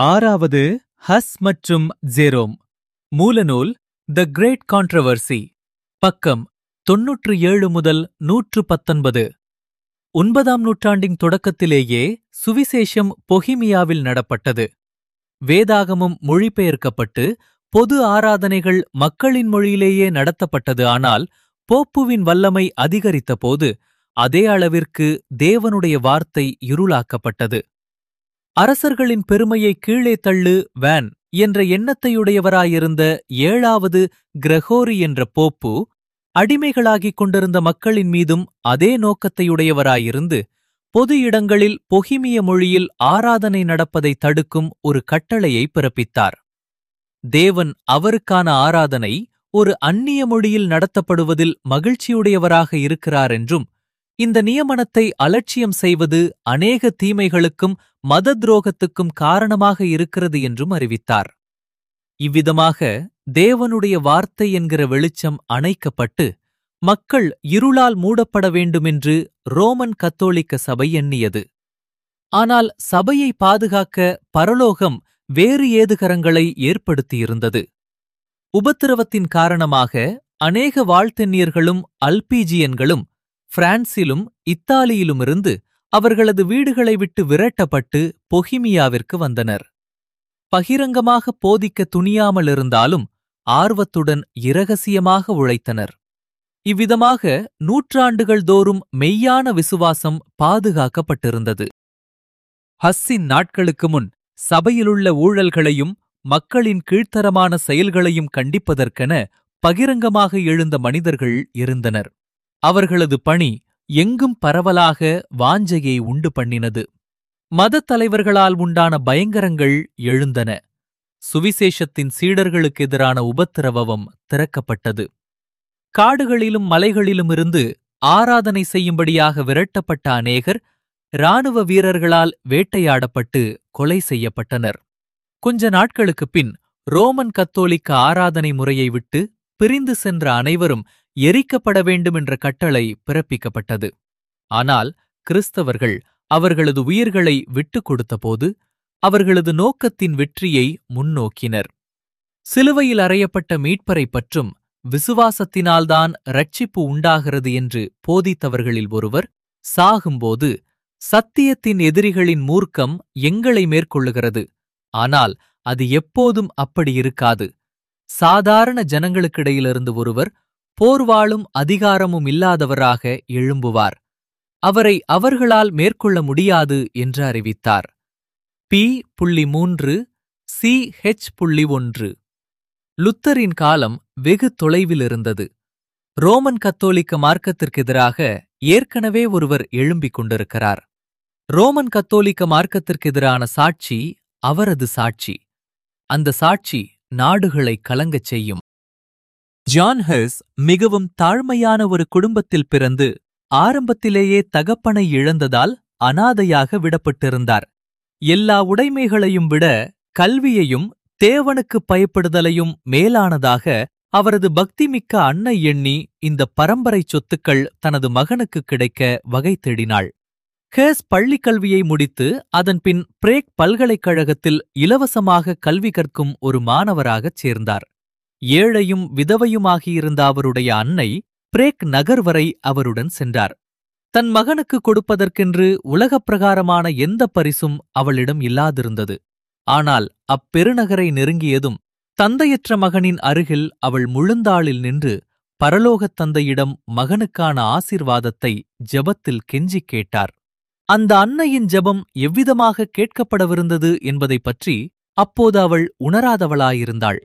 ஆறாவது ஹஸ் மற்றும் ஜெரோம் மூலநூல் த கிரேட் கான்ட்ரவர்சி பக்கம் தொன்னூற்று ஏழு முதல் நூற்று பத்தொன்பது ஒன்பதாம் நூற்றாண்டின் தொடக்கத்திலேயே சுவிசேஷம் பொஹிமியாவில் நடப்பட்டது வேதாகமும் மொழிபெயர்க்கப்பட்டு பொது ஆராதனைகள் மக்களின் மொழியிலேயே நடத்தப்பட்டது ஆனால் போப்புவின் வல்லமை அதிகரித்தபோது அதே அளவிற்கு தேவனுடைய வார்த்தை இருளாக்கப்பட்டது அரசர்களின் பெருமையை கீழே தள்ளு வேன் என்ற எண்ணத்தையுடையவராயிருந்த ஏழாவது கிரகோரி என்ற போப்பு அடிமைகளாகிக் கொண்டிருந்த மக்களின் மீதும் அதே நோக்கத்தையுடையவராயிருந்து பொது இடங்களில் பொகிமிய மொழியில் ஆராதனை நடப்பதை தடுக்கும் ஒரு கட்டளையை பிறப்பித்தார் தேவன் அவருக்கான ஆராதனை ஒரு அந்நிய மொழியில் நடத்தப்படுவதில் மகிழ்ச்சியுடையவராக இருக்கிறார் என்றும் இந்த நியமனத்தை அலட்சியம் செய்வது அநேக தீமைகளுக்கும் மத துரோகத்துக்கும் காரணமாக இருக்கிறது என்றும் அறிவித்தார் இவ்விதமாக தேவனுடைய வார்த்தை என்கிற வெளிச்சம் அணைக்கப்பட்டு மக்கள் இருளால் மூடப்பட வேண்டுமென்று ரோமன் கத்தோலிக்க சபை எண்ணியது ஆனால் சபையை பாதுகாக்க பரலோகம் வேறு ஏதுகரங்களை ஏற்படுத்தியிருந்தது உபத்திரவத்தின் காரணமாக அநேக வாழ்த்தென்னியர்களும் அல்பீஜியன்களும் பிரான்சிலும் இத்தாலியிலுமிருந்து அவர்களது வீடுகளை விட்டு விரட்டப்பட்டு பொஹிமியாவிற்கு வந்தனர் பகிரங்கமாக போதிக்க துணியாமலிருந்தாலும் ஆர்வத்துடன் இரகசியமாக உழைத்தனர் இவ்விதமாக நூற்றாண்டுகள் தோறும் மெய்யான விசுவாசம் பாதுகாக்கப்பட்டிருந்தது ஹஸ்ஸின் நாட்களுக்கு முன் சபையிலுள்ள ஊழல்களையும் மக்களின் கீழ்த்தரமான செயல்களையும் கண்டிப்பதற்கென பகிரங்கமாக எழுந்த மனிதர்கள் இருந்தனர் அவர்களது பணி எங்கும் பரவலாக வாஞ்சையை உண்டு பண்ணினது மதத் தலைவர்களால் உண்டான பயங்கரங்கள் எழுந்தன சுவிசேஷத்தின் சீடர்களுக்கு எதிரான உபத்திரவம் திறக்கப்பட்டது காடுகளிலும் மலைகளிலுமிருந்து ஆராதனை செய்யும்படியாக விரட்டப்பட்ட அநேகர் இராணுவ வீரர்களால் வேட்டையாடப்பட்டு கொலை செய்யப்பட்டனர் கொஞ்ச நாட்களுக்குப் பின் ரோமன் கத்தோலிக்க ஆராதனை முறையை விட்டு பிரிந்து சென்ற அனைவரும் எரிக்கப்பட வேண்டும் என்ற கட்டளை பிறப்பிக்கப்பட்டது ஆனால் கிறிஸ்தவர்கள் அவர்களது உயிர்களை விட்டுக் கொடுத்தபோது அவர்களது நோக்கத்தின் வெற்றியை முன்னோக்கினர் சிலுவையில் அறையப்பட்ட மீட்பரைப் பற்றும் விசுவாசத்தினால்தான் ரட்சிப்பு உண்டாகிறது என்று போதித்தவர்களில் ஒருவர் சாகும்போது சத்தியத்தின் எதிரிகளின் மூர்க்கம் எங்களை மேற்கொள்ளுகிறது ஆனால் அது எப்போதும் அப்படி இருக்காது சாதாரண ஜனங்களுக்கிடையிலிருந்து ஒருவர் போர்வாளும் அதிகாரமும் இல்லாதவராக எழும்புவார் அவரை அவர்களால் மேற்கொள்ள முடியாது என்று அறிவித்தார் பி புள்ளி மூன்று சி ஹெச் புள்ளி ஒன்று லுத்தரின் காலம் வெகு தொலைவில் இருந்தது ரோமன் கத்தோலிக்க மார்க்கத்திற்கு எதிராக ஏற்கனவே ஒருவர் எழும்பிக் கொண்டிருக்கிறார் ரோமன் கத்தோலிக்க மார்க்கத்திற்கு எதிரான சாட்சி அவரது சாட்சி அந்த சாட்சி நாடுகளை கலங்கச் செய்யும் ஜான் ஹெஸ் மிகவும் தாழ்மையான ஒரு குடும்பத்தில் பிறந்து ஆரம்பத்திலேயே தகப்பனை இழந்ததால் அனாதையாக விடப்பட்டிருந்தார் எல்லா உடைமைகளையும் விட கல்வியையும் தேவனுக்கு பயப்படுதலையும் மேலானதாக அவரது பக்திமிக்க அன்னை எண்ணி இந்த பரம்பரை சொத்துக்கள் தனது மகனுக்கு கிடைக்க வகை தேடினாள் ஹேஸ் பள்ளிக் கல்வியை முடித்து அதன்பின் பிரேக் பல்கலைக்கழகத்தில் இலவசமாக கல்வி கற்கும் ஒரு மாணவராகச் சேர்ந்தார் ஏழையும் விதவையுமாகியிருந்த அவருடைய அன்னை பிரேக் நகர் வரை அவருடன் சென்றார் தன் மகனுக்கு கொடுப்பதற்கென்று உலகப் பிரகாரமான எந்த பரிசும் அவளிடம் இல்லாதிருந்தது ஆனால் அப்பெருநகரை நெருங்கியதும் தந்தையற்ற மகனின் அருகில் அவள் முழுந்தாளில் நின்று பரலோகத் தந்தையிடம் மகனுக்கான ஆசீர்வாதத்தை ஜெபத்தில் கெஞ்சிக் கேட்டார் அந்த அன்னையின் ஜெபம் எவ்விதமாக கேட்கப்படவிருந்தது என்பதைப் பற்றி அப்போது அவள் உணராதவளாயிருந்தாள்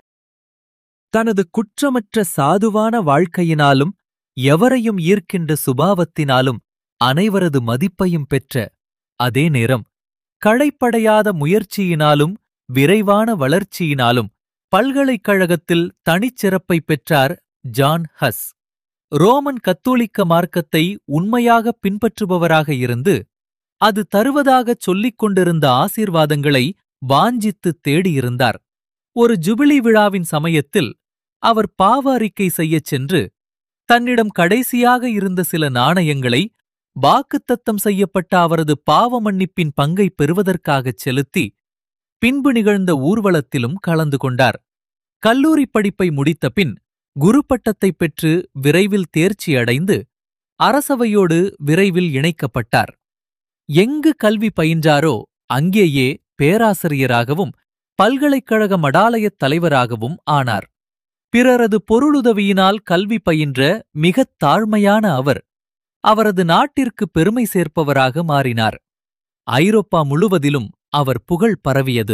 தனது குற்றமற்ற சாதுவான வாழ்க்கையினாலும் எவரையும் ஈர்க்கின்ற சுபாவத்தினாலும் அனைவரது மதிப்பையும் பெற்ற அதே நேரம் களைப்படையாத முயற்சியினாலும் விரைவான வளர்ச்சியினாலும் பல்கலைக்கழகத்தில் தனிச்சிறப்பை பெற்றார் ஜான் ஹஸ் ரோமன் கத்தோலிக்க மார்க்கத்தை உண்மையாக பின்பற்றுபவராக இருந்து அது தருவதாகச் சொல்லிக் கொண்டிருந்த ஆசீர்வாதங்களை வாஞ்சித்து தேடியிருந்தார் ஒரு ஜுபிலி விழாவின் சமயத்தில் அவர் பாவ அறிக்கை செய்யச் சென்று தன்னிடம் கடைசியாக இருந்த சில நாணயங்களை வாக்குத்தத்தம் செய்யப்பட்ட அவரது பாவ மன்னிப்பின் பங்கை பெறுவதற்காகச் செலுத்தி பின்பு நிகழ்ந்த ஊர்வலத்திலும் கலந்து கொண்டார் கல்லூரி படிப்பை முடித்த பின் குருப்பட்டத்தைப் பெற்று விரைவில் தேர்ச்சி அடைந்து அரசவையோடு விரைவில் இணைக்கப்பட்டார் எங்கு கல்வி பயின்றாரோ அங்கேயே பேராசிரியராகவும் பல்கலைக்கழக மடாலயத் தலைவராகவும் ஆனார் பிறரது பொருளுதவியினால் கல்வி பயின்ற மிகத் தாழ்மையான அவர் அவரது நாட்டிற்கு பெருமை சேர்ப்பவராக மாறினார் ஐரோப்பா முழுவதிலும் அவர் புகழ் பரவியது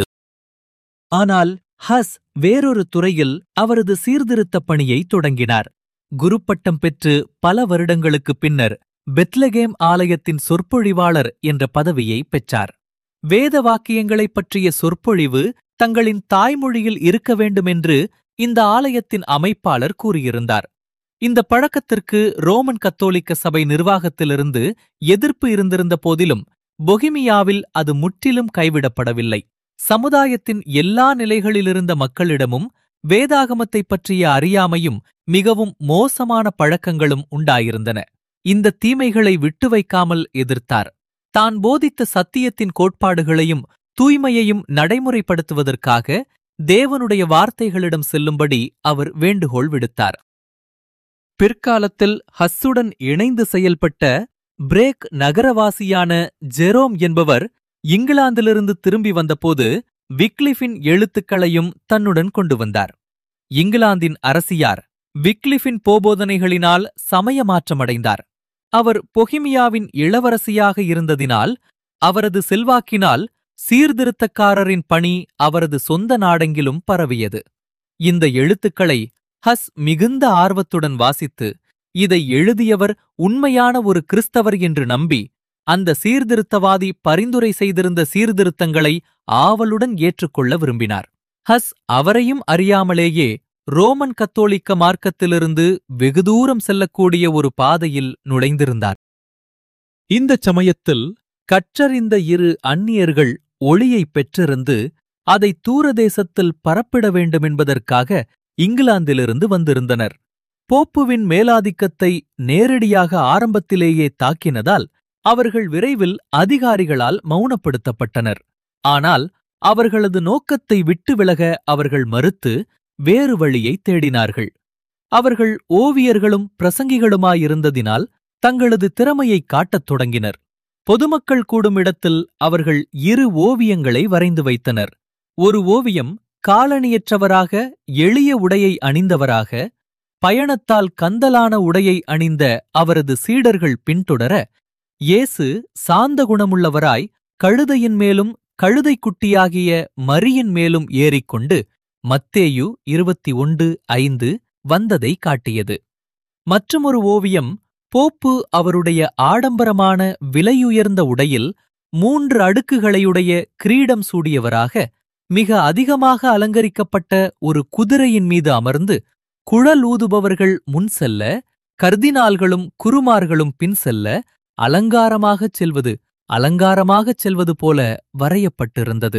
ஆனால் ஹஸ் வேறொரு துறையில் அவரது சீர்திருத்தப் பணியை தொடங்கினார் குருப்பட்டம் பெற்று பல வருடங்களுக்குப் பின்னர் பெத்லகேம் ஆலயத்தின் சொற்பொழிவாளர் என்ற பதவியை பெற்றார் வேத வாக்கியங்களைப் பற்றிய சொற்பொழிவு தங்களின் தாய்மொழியில் இருக்க வேண்டுமென்று இந்த ஆலயத்தின் அமைப்பாளர் கூறியிருந்தார் இந்த பழக்கத்திற்கு ரோமன் கத்தோலிக்க சபை நிர்வாகத்திலிருந்து எதிர்ப்பு இருந்திருந்த போதிலும் பொஹிமியாவில் அது முற்றிலும் கைவிடப்படவில்லை சமுதாயத்தின் எல்லா நிலைகளிலிருந்த மக்களிடமும் வேதாகமத்தைப் பற்றிய அறியாமையும் மிகவும் மோசமான பழக்கங்களும் உண்டாயிருந்தன இந்த தீமைகளை விட்டு வைக்காமல் எதிர்த்தார் தான் போதித்த சத்தியத்தின் கோட்பாடுகளையும் தூய்மையையும் நடைமுறைப்படுத்துவதற்காக தேவனுடைய வார்த்தைகளிடம் செல்லும்படி அவர் வேண்டுகோள் விடுத்தார் பிற்காலத்தில் ஹஸ்ஸுடன் இணைந்து செயல்பட்ட பிரேக் நகரவாசியான ஜெரோம் என்பவர் இங்கிலாந்திலிருந்து திரும்பி வந்தபோது விக்லிஃபின் எழுத்துக்களையும் தன்னுடன் கொண்டு வந்தார் இங்கிலாந்தின் அரசியார் விக்லிஃபின் போபோதனைகளினால் சமய மாற்றமடைந்தார் அவர் பொஹிமியாவின் இளவரசியாக இருந்ததினால் அவரது செல்வாக்கினால் சீர்திருத்தக்காரரின் பணி அவரது சொந்த நாடெங்கிலும் பரவியது இந்த எழுத்துக்களை ஹஸ் மிகுந்த ஆர்வத்துடன் வாசித்து இதை எழுதியவர் உண்மையான ஒரு கிறிஸ்தவர் என்று நம்பி அந்த சீர்திருத்தவாதி பரிந்துரை செய்திருந்த சீர்திருத்தங்களை ஆவலுடன் ஏற்றுக்கொள்ள விரும்பினார் ஹஸ் அவரையும் அறியாமலேயே ரோமன் கத்தோலிக்க மார்க்கத்திலிருந்து வெகு தூரம் செல்லக்கூடிய ஒரு பாதையில் நுழைந்திருந்தார் இந்தச் சமயத்தில் கற்றறிந்த இரு அந்நியர்கள் ஒளியைப் பெற்றிருந்து அதை தூரதேசத்தில் பரப்பிட வேண்டுமென்பதற்காக இங்கிலாந்திலிருந்து வந்திருந்தனர் போப்புவின் மேலாதிக்கத்தை நேரடியாக ஆரம்பத்திலேயே தாக்கினதால் அவர்கள் விரைவில் அதிகாரிகளால் மௌனப்படுத்தப்பட்டனர் ஆனால் அவர்களது நோக்கத்தை விட்டு விலக அவர்கள் மறுத்து வேறு வழியை தேடினார்கள் அவர்கள் ஓவியர்களும் பிரசங்கிகளுமாயிருந்ததினால் தங்களது திறமையை காட்டத் தொடங்கினர் பொதுமக்கள் கூடும் இடத்தில் அவர்கள் இரு ஓவியங்களை வரைந்து வைத்தனர் ஒரு ஓவியம் காலணியற்றவராக எளிய உடையை அணிந்தவராக பயணத்தால் கந்தலான உடையை அணிந்த அவரது சீடர்கள் பின்தொடர இயேசு சாந்த குணமுள்ளவராய் கழுதையின் மேலும் கழுதைக்குட்டியாகிய மரியின் மேலும் ஏறிக்கொண்டு மத்தேயு இருபத்தி ஒன்று ஐந்து வந்ததை காட்டியது மற்றுமொரு ஓவியம் போப்பு அவருடைய ஆடம்பரமான விலையுயர்ந்த உடையில் மூன்று அடுக்குகளையுடைய கிரீடம் சூடியவராக மிக அதிகமாக அலங்கரிக்கப்பட்ட ஒரு குதிரையின் மீது அமர்ந்து குழல் ஊதுபவர்கள் முன் செல்ல கர்தினால்களும் குருமார்களும் பின் செல்ல அலங்காரமாகச் செல்வது அலங்காரமாகச் செல்வது போல வரையப்பட்டிருந்தது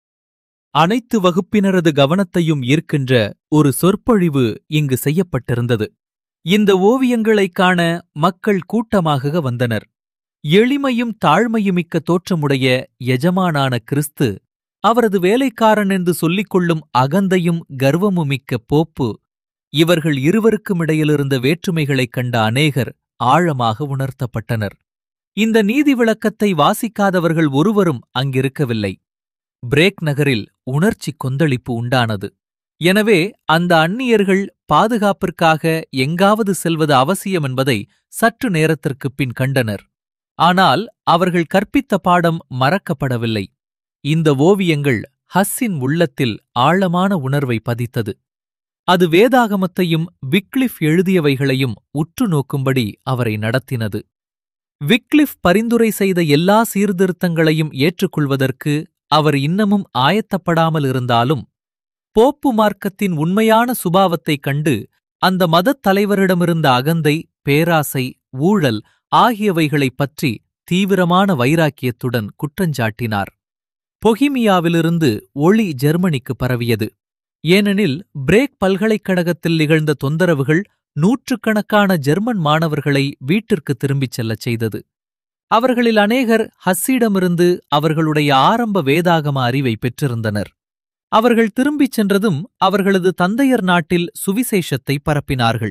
அனைத்து வகுப்பினரது கவனத்தையும் ஈர்க்கின்ற ஒரு சொற்பொழிவு இங்கு செய்யப்பட்டிருந்தது இந்த ஓவியங்களைக் காண மக்கள் கூட்டமாக வந்தனர் எளிமையும் தாழ்மையுமிக்க தோற்றமுடைய எஜமானான கிறிஸ்து அவரது வேலைக்காரன் என்று சொல்லிக் கொள்ளும் அகந்தையும் கர்வமுமிக்க போப்பு இவர்கள் இருவருக்கும் இடையிலிருந்த வேற்றுமைகளைக் கண்ட அநேகர் ஆழமாக உணர்த்தப்பட்டனர் இந்த நீதி விளக்கத்தை வாசிக்காதவர்கள் ஒருவரும் அங்கிருக்கவில்லை பிரேக் நகரில் உணர்ச்சி கொந்தளிப்பு உண்டானது எனவே அந்த அந்நியர்கள் பாதுகாப்பிற்காக எங்காவது செல்வது அவசியம் என்பதை சற்று நேரத்திற்குப் பின் கண்டனர் ஆனால் அவர்கள் கற்பித்த பாடம் மறக்கப்படவில்லை இந்த ஓவியங்கள் ஹஸ்ஸின் உள்ளத்தில் ஆழமான உணர்வை பதித்தது அது வேதாகமத்தையும் விக்லிஃப் எழுதியவைகளையும் உற்று நோக்கும்படி அவரை நடத்தினது விக்லிஃப் பரிந்துரை செய்த எல்லா சீர்திருத்தங்களையும் ஏற்றுக்கொள்வதற்கு அவர் இன்னமும் ஆயத்தப்படாமல் இருந்தாலும் போப்பு மார்க்கத்தின் உண்மையான சுபாவத்தைக் கண்டு அந்த மதத் தலைவரிடமிருந்த அகந்தை பேராசை ஊழல் ஆகியவைகளைப் பற்றி தீவிரமான வைராக்கியத்துடன் குற்றஞ்சாட்டினார் பொஹிமியாவிலிருந்து ஒளி ஜெர்மனிக்கு பரவியது ஏனெனில் பிரேக் பல்கலைக்கழகத்தில் நிகழ்ந்த தொந்தரவுகள் நூற்றுக்கணக்கான ஜெர்மன் மாணவர்களை வீட்டிற்கு திரும்பிச் செல்லச் செய்தது அவர்களில் அநேகர் ஹஸ்ஸிடமிருந்து அவர்களுடைய ஆரம்ப வேதாகம அறிவை பெற்றிருந்தனர் அவர்கள் திரும்பிச் சென்றதும் அவர்களது தந்தையர் நாட்டில் சுவிசேஷத்தை பரப்பினார்கள்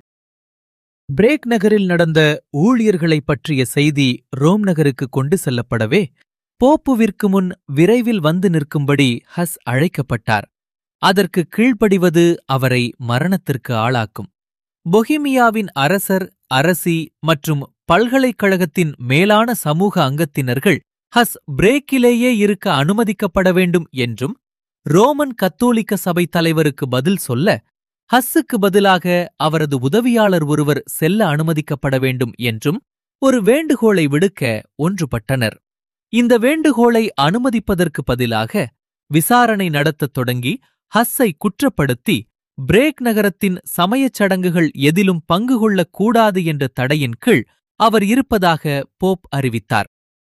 பிரேக் நகரில் நடந்த ஊழியர்களைப் பற்றிய செய்தி ரோம் நகருக்கு கொண்டு செல்லப்படவே போப்புவிற்கு முன் விரைவில் வந்து நிற்கும்படி ஹஸ் அழைக்கப்பட்டார் அதற்கு கீழ்ப்படிவது அவரை மரணத்திற்கு ஆளாக்கும் பொஹிமியாவின் அரசர் அரசி மற்றும் பல்கலைக்கழகத்தின் மேலான சமூக அங்கத்தினர்கள் ஹஸ் பிரேக்கிலேயே இருக்க அனுமதிக்கப்பட வேண்டும் என்றும் ரோமன் கத்தோலிக்க சபை தலைவருக்கு பதில் சொல்ல ஹஸ்ஸுக்கு பதிலாக அவரது உதவியாளர் ஒருவர் செல்ல அனுமதிக்கப்பட வேண்டும் என்றும் ஒரு வேண்டுகோளை விடுக்க ஒன்றுபட்டனர் இந்த வேண்டுகோளை அனுமதிப்பதற்கு பதிலாக விசாரணை நடத்தத் தொடங்கி ஹஸ்ஸை குற்றப்படுத்தி பிரேக் நகரத்தின் சமயச் சடங்குகள் எதிலும் பங்கு கொள்ளக் கூடாது என்ற தடையின் கீழ் அவர் இருப்பதாக போப் அறிவித்தார்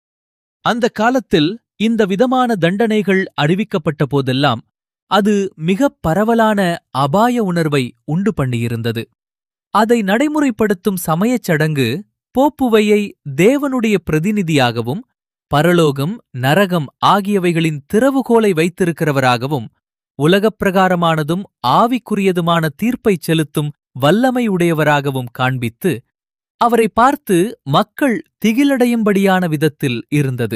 அந்த காலத்தில் இந்த விதமான தண்டனைகள் அறிவிக்கப்பட்ட போதெல்லாம் அது மிகப் பரவலான அபாய உணர்வை உண்டு பண்ணியிருந்தது அதை நடைமுறைப்படுத்தும் சமயச் சடங்கு போப்புவையை தேவனுடைய பிரதிநிதியாகவும் பரலோகம் நரகம் ஆகியவைகளின் திறவுகோலை வைத்திருக்கிறவராகவும் உலகப் பிரகாரமானதும் ஆவிக்குரியதுமான தீர்ப்பைச் செலுத்தும் வல்லமை உடையவராகவும் காண்பித்து அவரை பார்த்து மக்கள் திகிலடையும்படியான விதத்தில் இருந்தது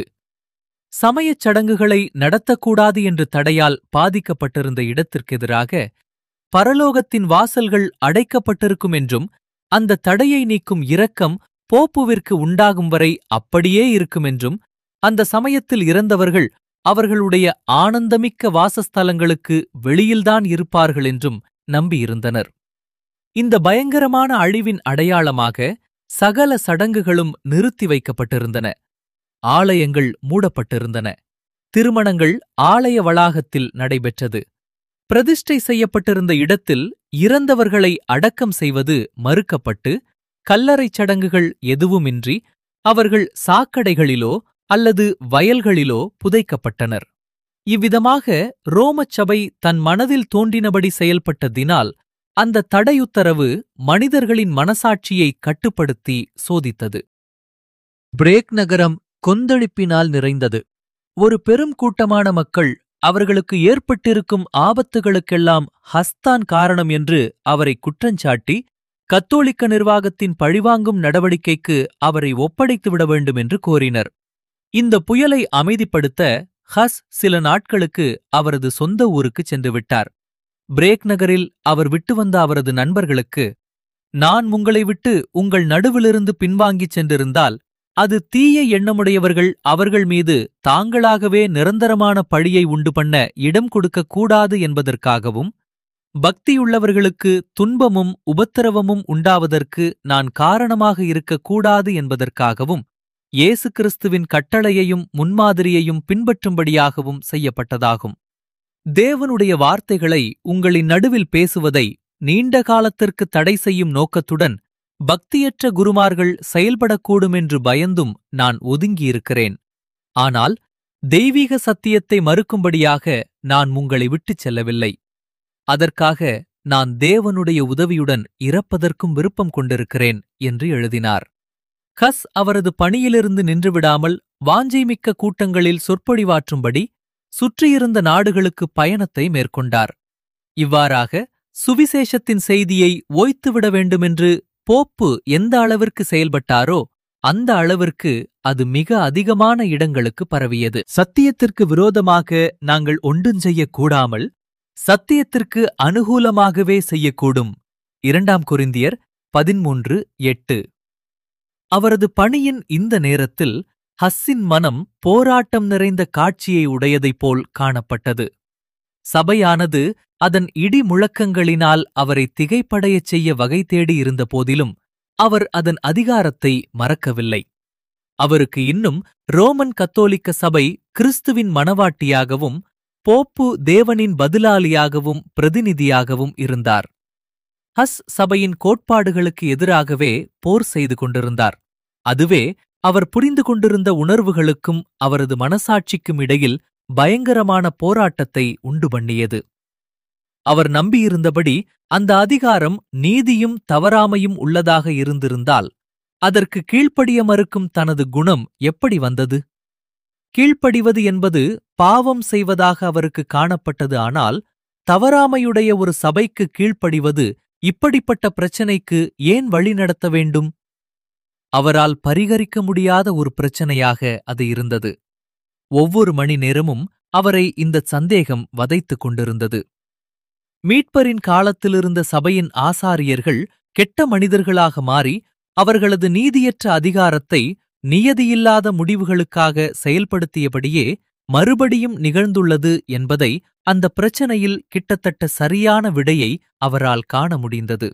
சமயச் சடங்குகளை நடத்தக்கூடாது என்று தடையால் பாதிக்கப்பட்டிருந்த இடத்திற்கெதிராக பரலோகத்தின் வாசல்கள் அடைக்கப்பட்டிருக்கும் என்றும் அந்த தடையை நீக்கும் இரக்கம் போப்புவிற்கு உண்டாகும் வரை அப்படியே இருக்கும் என்றும் அந்த சமயத்தில் இறந்தவர்கள் அவர்களுடைய ஆனந்தமிக்க வாசஸ்தலங்களுக்கு வெளியில்தான் இருப்பார்கள் என்றும் நம்பியிருந்தனர் இந்த பயங்கரமான அழிவின் அடையாளமாக சகல சடங்குகளும் நிறுத்தி வைக்கப்பட்டிருந்தன ஆலயங்கள் மூடப்பட்டிருந்தன திருமணங்கள் ஆலய வளாகத்தில் நடைபெற்றது பிரதிஷ்டை செய்யப்பட்டிருந்த இடத்தில் இறந்தவர்களை அடக்கம் செய்வது மறுக்கப்பட்டு கல்லறைச் சடங்குகள் எதுவுமின்றி அவர்கள் சாக்கடைகளிலோ அல்லது வயல்களிலோ புதைக்கப்பட்டனர் இவ்விதமாக ரோமச் சபை தன் மனதில் தோன்றினபடி செயல்பட்டதினால் அந்த தடையுத்தரவு மனிதர்களின் மனசாட்சியை கட்டுப்படுத்தி சோதித்தது பிரேக் நகரம் கொந்தளிப்பினால் நிறைந்தது ஒரு பெரும் கூட்டமான மக்கள் அவர்களுக்கு ஏற்பட்டிருக்கும் ஆபத்துகளுக்கெல்லாம் ஹஸ்தான் காரணம் என்று அவரை குற்றஞ்சாட்டி கத்தோலிக்க நிர்வாகத்தின் பழிவாங்கும் நடவடிக்கைக்கு அவரை ஒப்படைத்துவிட வேண்டும் என்று கோரினர் இந்த புயலை அமைதிப்படுத்த ஹஸ் சில நாட்களுக்கு அவரது சொந்த ஊருக்கு சென்று விட்டார் பிரேக் நகரில் அவர் விட்டு வந்த அவரது நண்பர்களுக்கு நான் உங்களை விட்டு உங்கள் நடுவிலிருந்து பின்வாங்கிச் சென்றிருந்தால் அது தீய எண்ணமுடையவர்கள் அவர்கள் மீது தாங்களாகவே நிரந்தரமான பழியை உண்டு பண்ண இடம் கொடுக்கக் கூடாது என்பதற்காகவும் பக்தியுள்ளவர்களுக்கு துன்பமும் உபத்திரவமும் உண்டாவதற்கு நான் காரணமாக இருக்கக்கூடாது என்பதற்காகவும் இயேசு கிறிஸ்துவின் கட்டளையையும் முன்மாதிரியையும் பின்பற்றும்படியாகவும் செய்யப்பட்டதாகும் தேவனுடைய வார்த்தைகளை உங்களின் நடுவில் பேசுவதை நீண்ட காலத்திற்கு தடை செய்யும் நோக்கத்துடன் பக்தியற்ற குருமார்கள் செயல்படக்கூடும் என்று பயந்தும் நான் ஒதுங்கியிருக்கிறேன் ஆனால் தெய்வீக சத்தியத்தை மறுக்கும்படியாக நான் உங்களை விட்டுச் செல்லவில்லை அதற்காக நான் தேவனுடைய உதவியுடன் இறப்பதற்கும் விருப்பம் கொண்டிருக்கிறேன் என்று எழுதினார் கஸ் அவரது பணியிலிருந்து நின்றுவிடாமல் வாஞ்சைமிக்க கூட்டங்களில் சொற்பொழிவாற்றும்படி சுற்றியிருந்த நாடுகளுக்கு பயணத்தை மேற்கொண்டார் இவ்வாறாக சுவிசேஷத்தின் செய்தியை ஓய்த்துவிட வேண்டுமென்று போப்பு எந்த அளவிற்கு செயல்பட்டாரோ அந்த அளவிற்கு அது மிக அதிகமான இடங்களுக்கு பரவியது சத்தியத்திற்கு விரோதமாக நாங்கள் ஒன்றும் செய்யக்கூடாமல் சத்தியத்திற்கு அனுகூலமாகவே செய்யக்கூடும் இரண்டாம் கொரிந்தியர் பதிமூன்று எட்டு அவரது பணியின் இந்த நேரத்தில் ஹஸ்ஸின் மனம் போராட்டம் நிறைந்த காட்சியை உடையதைப் போல் காணப்பட்டது சபையானது அதன் இடி முழக்கங்களினால் அவரை திகைப்படையச் செய்ய வகை தேடி இருந்த போதிலும் அவர் அதன் அதிகாரத்தை மறக்கவில்லை அவருக்கு இன்னும் ரோமன் கத்தோலிக்க சபை கிறிஸ்துவின் மணவாட்டியாகவும் போப்பு தேவனின் பதிலாளியாகவும் பிரதிநிதியாகவும் இருந்தார் ஹஸ் சபையின் கோட்பாடுகளுக்கு எதிராகவே போர் செய்து கொண்டிருந்தார் அதுவே அவர் புரிந்து கொண்டிருந்த உணர்வுகளுக்கும் அவரது மனசாட்சிக்கும் இடையில் பயங்கரமான போராட்டத்தை உண்டு பண்ணியது அவர் நம்பியிருந்தபடி அந்த அதிகாரம் நீதியும் தவறாமையும் உள்ளதாக இருந்திருந்தால் அதற்கு கீழ்ப்படிய மறுக்கும் தனது குணம் எப்படி வந்தது கீழ்ப்படிவது என்பது பாவம் செய்வதாக அவருக்கு காணப்பட்டது ஆனால் தவறாமையுடைய ஒரு சபைக்கு கீழ்ப்படிவது இப்படிப்பட்ட பிரச்சனைக்கு ஏன் வழிநடத்த வேண்டும் அவரால் பரிகரிக்க முடியாத ஒரு பிரச்சனையாக அது இருந்தது ஒவ்வொரு மணி நேரமும் அவரை இந்த சந்தேகம் வதைத்துக் கொண்டிருந்தது மீட்பரின் காலத்திலிருந்த சபையின் ஆசாரியர்கள் கெட்ட மனிதர்களாக மாறி அவர்களது நீதியற்ற அதிகாரத்தை நியதியில்லாத முடிவுகளுக்காக செயல்படுத்தியபடியே மறுபடியும் நிகழ்ந்துள்ளது என்பதை அந்த பிரச்சனையில் கிட்டத்தட்ட சரியான விடையை அவரால் காண முடிந்தது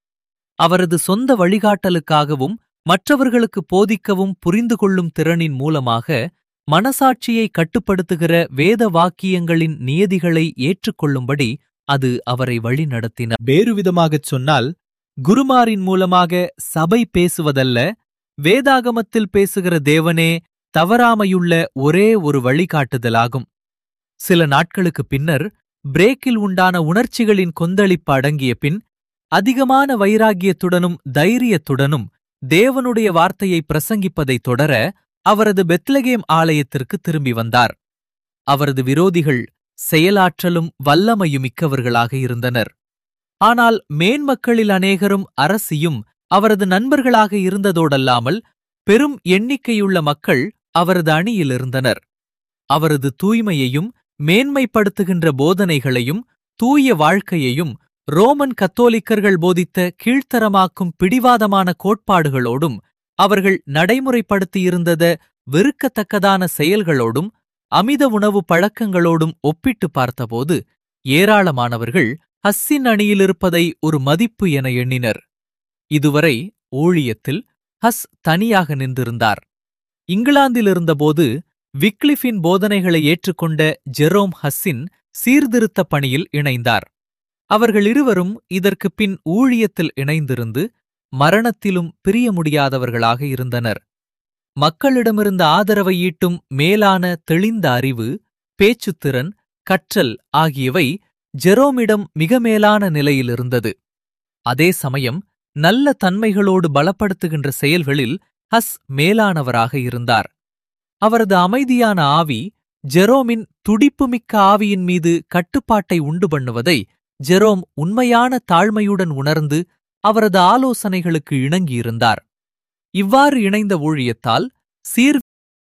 அவரது சொந்த வழிகாட்டலுக்காகவும் மற்றவர்களுக்கு போதிக்கவும் புரிந்து கொள்ளும் திறனின் மூலமாக மனசாட்சியை கட்டுப்படுத்துகிற வேத வாக்கியங்களின் நியதிகளை ஏற்றுக்கொள்ளும்படி அது அவரை வழிநடத்தின வேறுவிதமாகச் சொன்னால் குருமாரின் மூலமாக சபை பேசுவதல்ல வேதாகமத்தில் பேசுகிற தேவனே தவறாமையுள்ள ஒரே ஒரு வழிகாட்டுதலாகும் சில நாட்களுக்குப் பின்னர் பிரேக்கில் உண்டான உணர்ச்சிகளின் கொந்தளிப்பு அடங்கிய பின் அதிகமான வைராகியத்துடனும் தைரியத்துடனும் தேவனுடைய வார்த்தையை பிரசங்கிப்பதைத் தொடர அவரது பெத்லகேம் ஆலயத்திற்கு திரும்பி வந்தார் அவரது விரோதிகள் செயலாற்றலும் வல்லமையுமிக்கவர்களாக இருந்தனர் ஆனால் மேன்மக்களில் அநேகரும் அரசியும் அவரது நண்பர்களாக இருந்ததோடல்லாமல் பெரும் எண்ணிக்கையுள்ள மக்கள் அவரது அணியில் இருந்தனர் அவரது தூய்மையையும் மேன்மைப்படுத்துகின்ற போதனைகளையும் தூய வாழ்க்கையையும் ரோமன் கத்தோலிக்கர்கள் போதித்த கீழ்த்தரமாக்கும் பிடிவாதமான கோட்பாடுகளோடும் அவர்கள் நடைமுறைப்படுத்தியிருந்தத வெறுக்கத்தக்கதான செயல்களோடும் அமித உணவு பழக்கங்களோடும் ஒப்பிட்டு பார்த்தபோது ஏராளமானவர்கள் ஹஸ்ஸின் அணியிலிருப்பதை ஒரு மதிப்பு என எண்ணினர் இதுவரை ஊழியத்தில் ஹஸ் தனியாக நின்றிருந்தார் இங்கிலாந்திலிருந்தபோது விக்லிஃபின் போதனைகளை ஏற்றுக்கொண்ட ஜெரோம் ஹஸ்ஸின் சீர்திருத்த பணியில் இணைந்தார் அவர்கள் இருவரும் இதற்குப் பின் ஊழியத்தில் இணைந்திருந்து மரணத்திலும் பிரிய முடியாதவர்களாக இருந்தனர் மக்களிடமிருந்த ஆதரவை ஈட்டும் மேலான தெளிந்த அறிவு பேச்சுத்திறன் கற்றல் ஆகியவை ஜெரோமிடம் மிக மேலான நிலையில் இருந்தது அதே சமயம் நல்ல தன்மைகளோடு பலப்படுத்துகின்ற செயல்களில் ஹஸ் மேலானவராக இருந்தார் அவரது அமைதியான ஆவி ஜெரோமின் துடிப்புமிக்க ஆவியின் மீது கட்டுப்பாட்டை உண்டு பண்ணுவதை ஜெரோம் உண்மையான தாழ்மையுடன் உணர்ந்து அவரது ஆலோசனைகளுக்கு இணங்கியிருந்தார் இவ்வாறு இணைந்த ஊழியத்தால் சீர்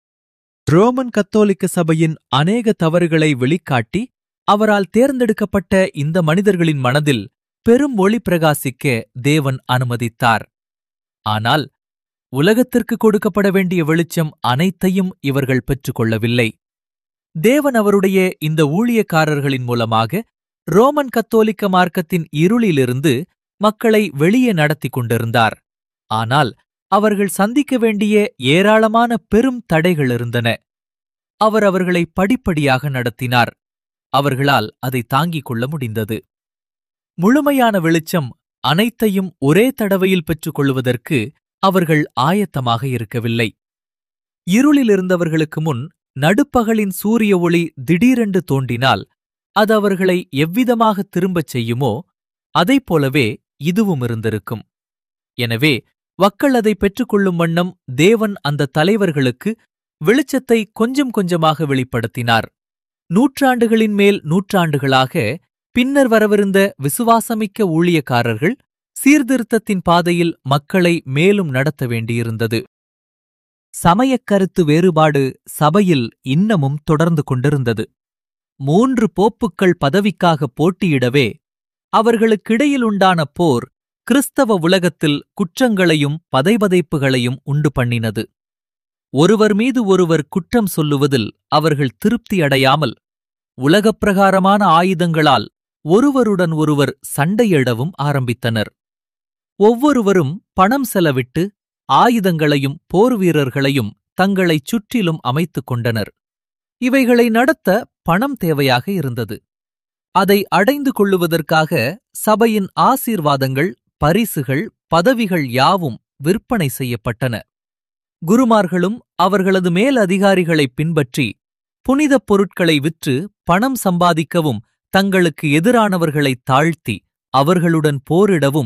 ரோமன் கத்தோலிக்க சபையின் அநேக தவறுகளை வெளிக்காட்டி அவரால் தேர்ந்தெடுக்கப்பட்ட இந்த மனிதர்களின் மனதில் பெரும் ஒளி பிரகாசிக்க தேவன் அனுமதித்தார் ஆனால் உலகத்திற்கு கொடுக்கப்பட வேண்டிய வெளிச்சம் அனைத்தையும் இவர்கள் பெற்றுக்கொள்ளவில்லை தேவன் அவருடைய இந்த ஊழியக்காரர்களின் மூலமாக ரோமன் கத்தோலிக்க மார்க்கத்தின் இருளிலிருந்து மக்களை வெளியே நடத்திக் கொண்டிருந்தார் ஆனால் அவர்கள் சந்திக்க வேண்டிய ஏராளமான பெரும் தடைகள் இருந்தன அவர் அவர்களை படிப்படியாக நடத்தினார் அவர்களால் அதை தாங்கிக் கொள்ள முடிந்தது முழுமையான வெளிச்சம் அனைத்தையும் ஒரே தடவையில் பெற்றுக் கொள்வதற்கு அவர்கள் ஆயத்தமாக இருக்கவில்லை இருளில் இருந்தவர்களுக்கு முன் நடுப்பகலின் சூரிய ஒளி திடீரென்று தோன்றினால் அது அவர்களை எவ்விதமாக திரும்பச் செய்யுமோ அதைப் போலவே இதுவும் இருந்திருக்கும் எனவே மக்கள் அதை பெற்றுக்கொள்ளும் வண்ணம் தேவன் அந்த தலைவர்களுக்கு வெளிச்சத்தை கொஞ்சம் கொஞ்சமாக வெளிப்படுத்தினார் நூற்றாண்டுகளின் மேல் நூற்றாண்டுகளாக பின்னர் வரவிருந்த விசுவாசமிக்க ஊழியக்காரர்கள் சீர்திருத்தத்தின் பாதையில் மக்களை மேலும் நடத்த வேண்டியிருந்தது சமயக் கருத்து வேறுபாடு சபையில் இன்னமும் தொடர்ந்து கொண்டிருந்தது மூன்று போப்புக்கள் பதவிக்காக போட்டியிடவே அவர்களுக்கிடையில் உண்டான போர் கிறிஸ்தவ உலகத்தில் குற்றங்களையும் பதைபதைப்புகளையும் உண்டு பண்ணினது ஒருவர் மீது ஒருவர் குற்றம் சொல்லுவதில் அவர்கள் திருப்தி அடையாமல் உலகப் பிரகாரமான ஆயுதங்களால் ஒருவருடன் ஒருவர் சண்டையிடவும் ஆரம்பித்தனர் ஒவ்வொருவரும் பணம் செலவிட்டு ஆயுதங்களையும் போர் வீரர்களையும் தங்களைச் சுற்றிலும் அமைத்துக் கொண்டனர் இவைகளை நடத்த பணம் தேவையாக இருந்தது அதை அடைந்து கொள்ளுவதற்காக சபையின் ஆசீர்வாதங்கள் பரிசுகள் பதவிகள் யாவும் விற்பனை செய்யப்பட்டன குருமார்களும் அவர்களது மேல் அதிகாரிகளைப் பின்பற்றி புனிதப் பொருட்களை விற்று பணம் சம்பாதிக்கவும் தங்களுக்கு எதிரானவர்களைத் தாழ்த்தி அவர்களுடன் போரிடவும்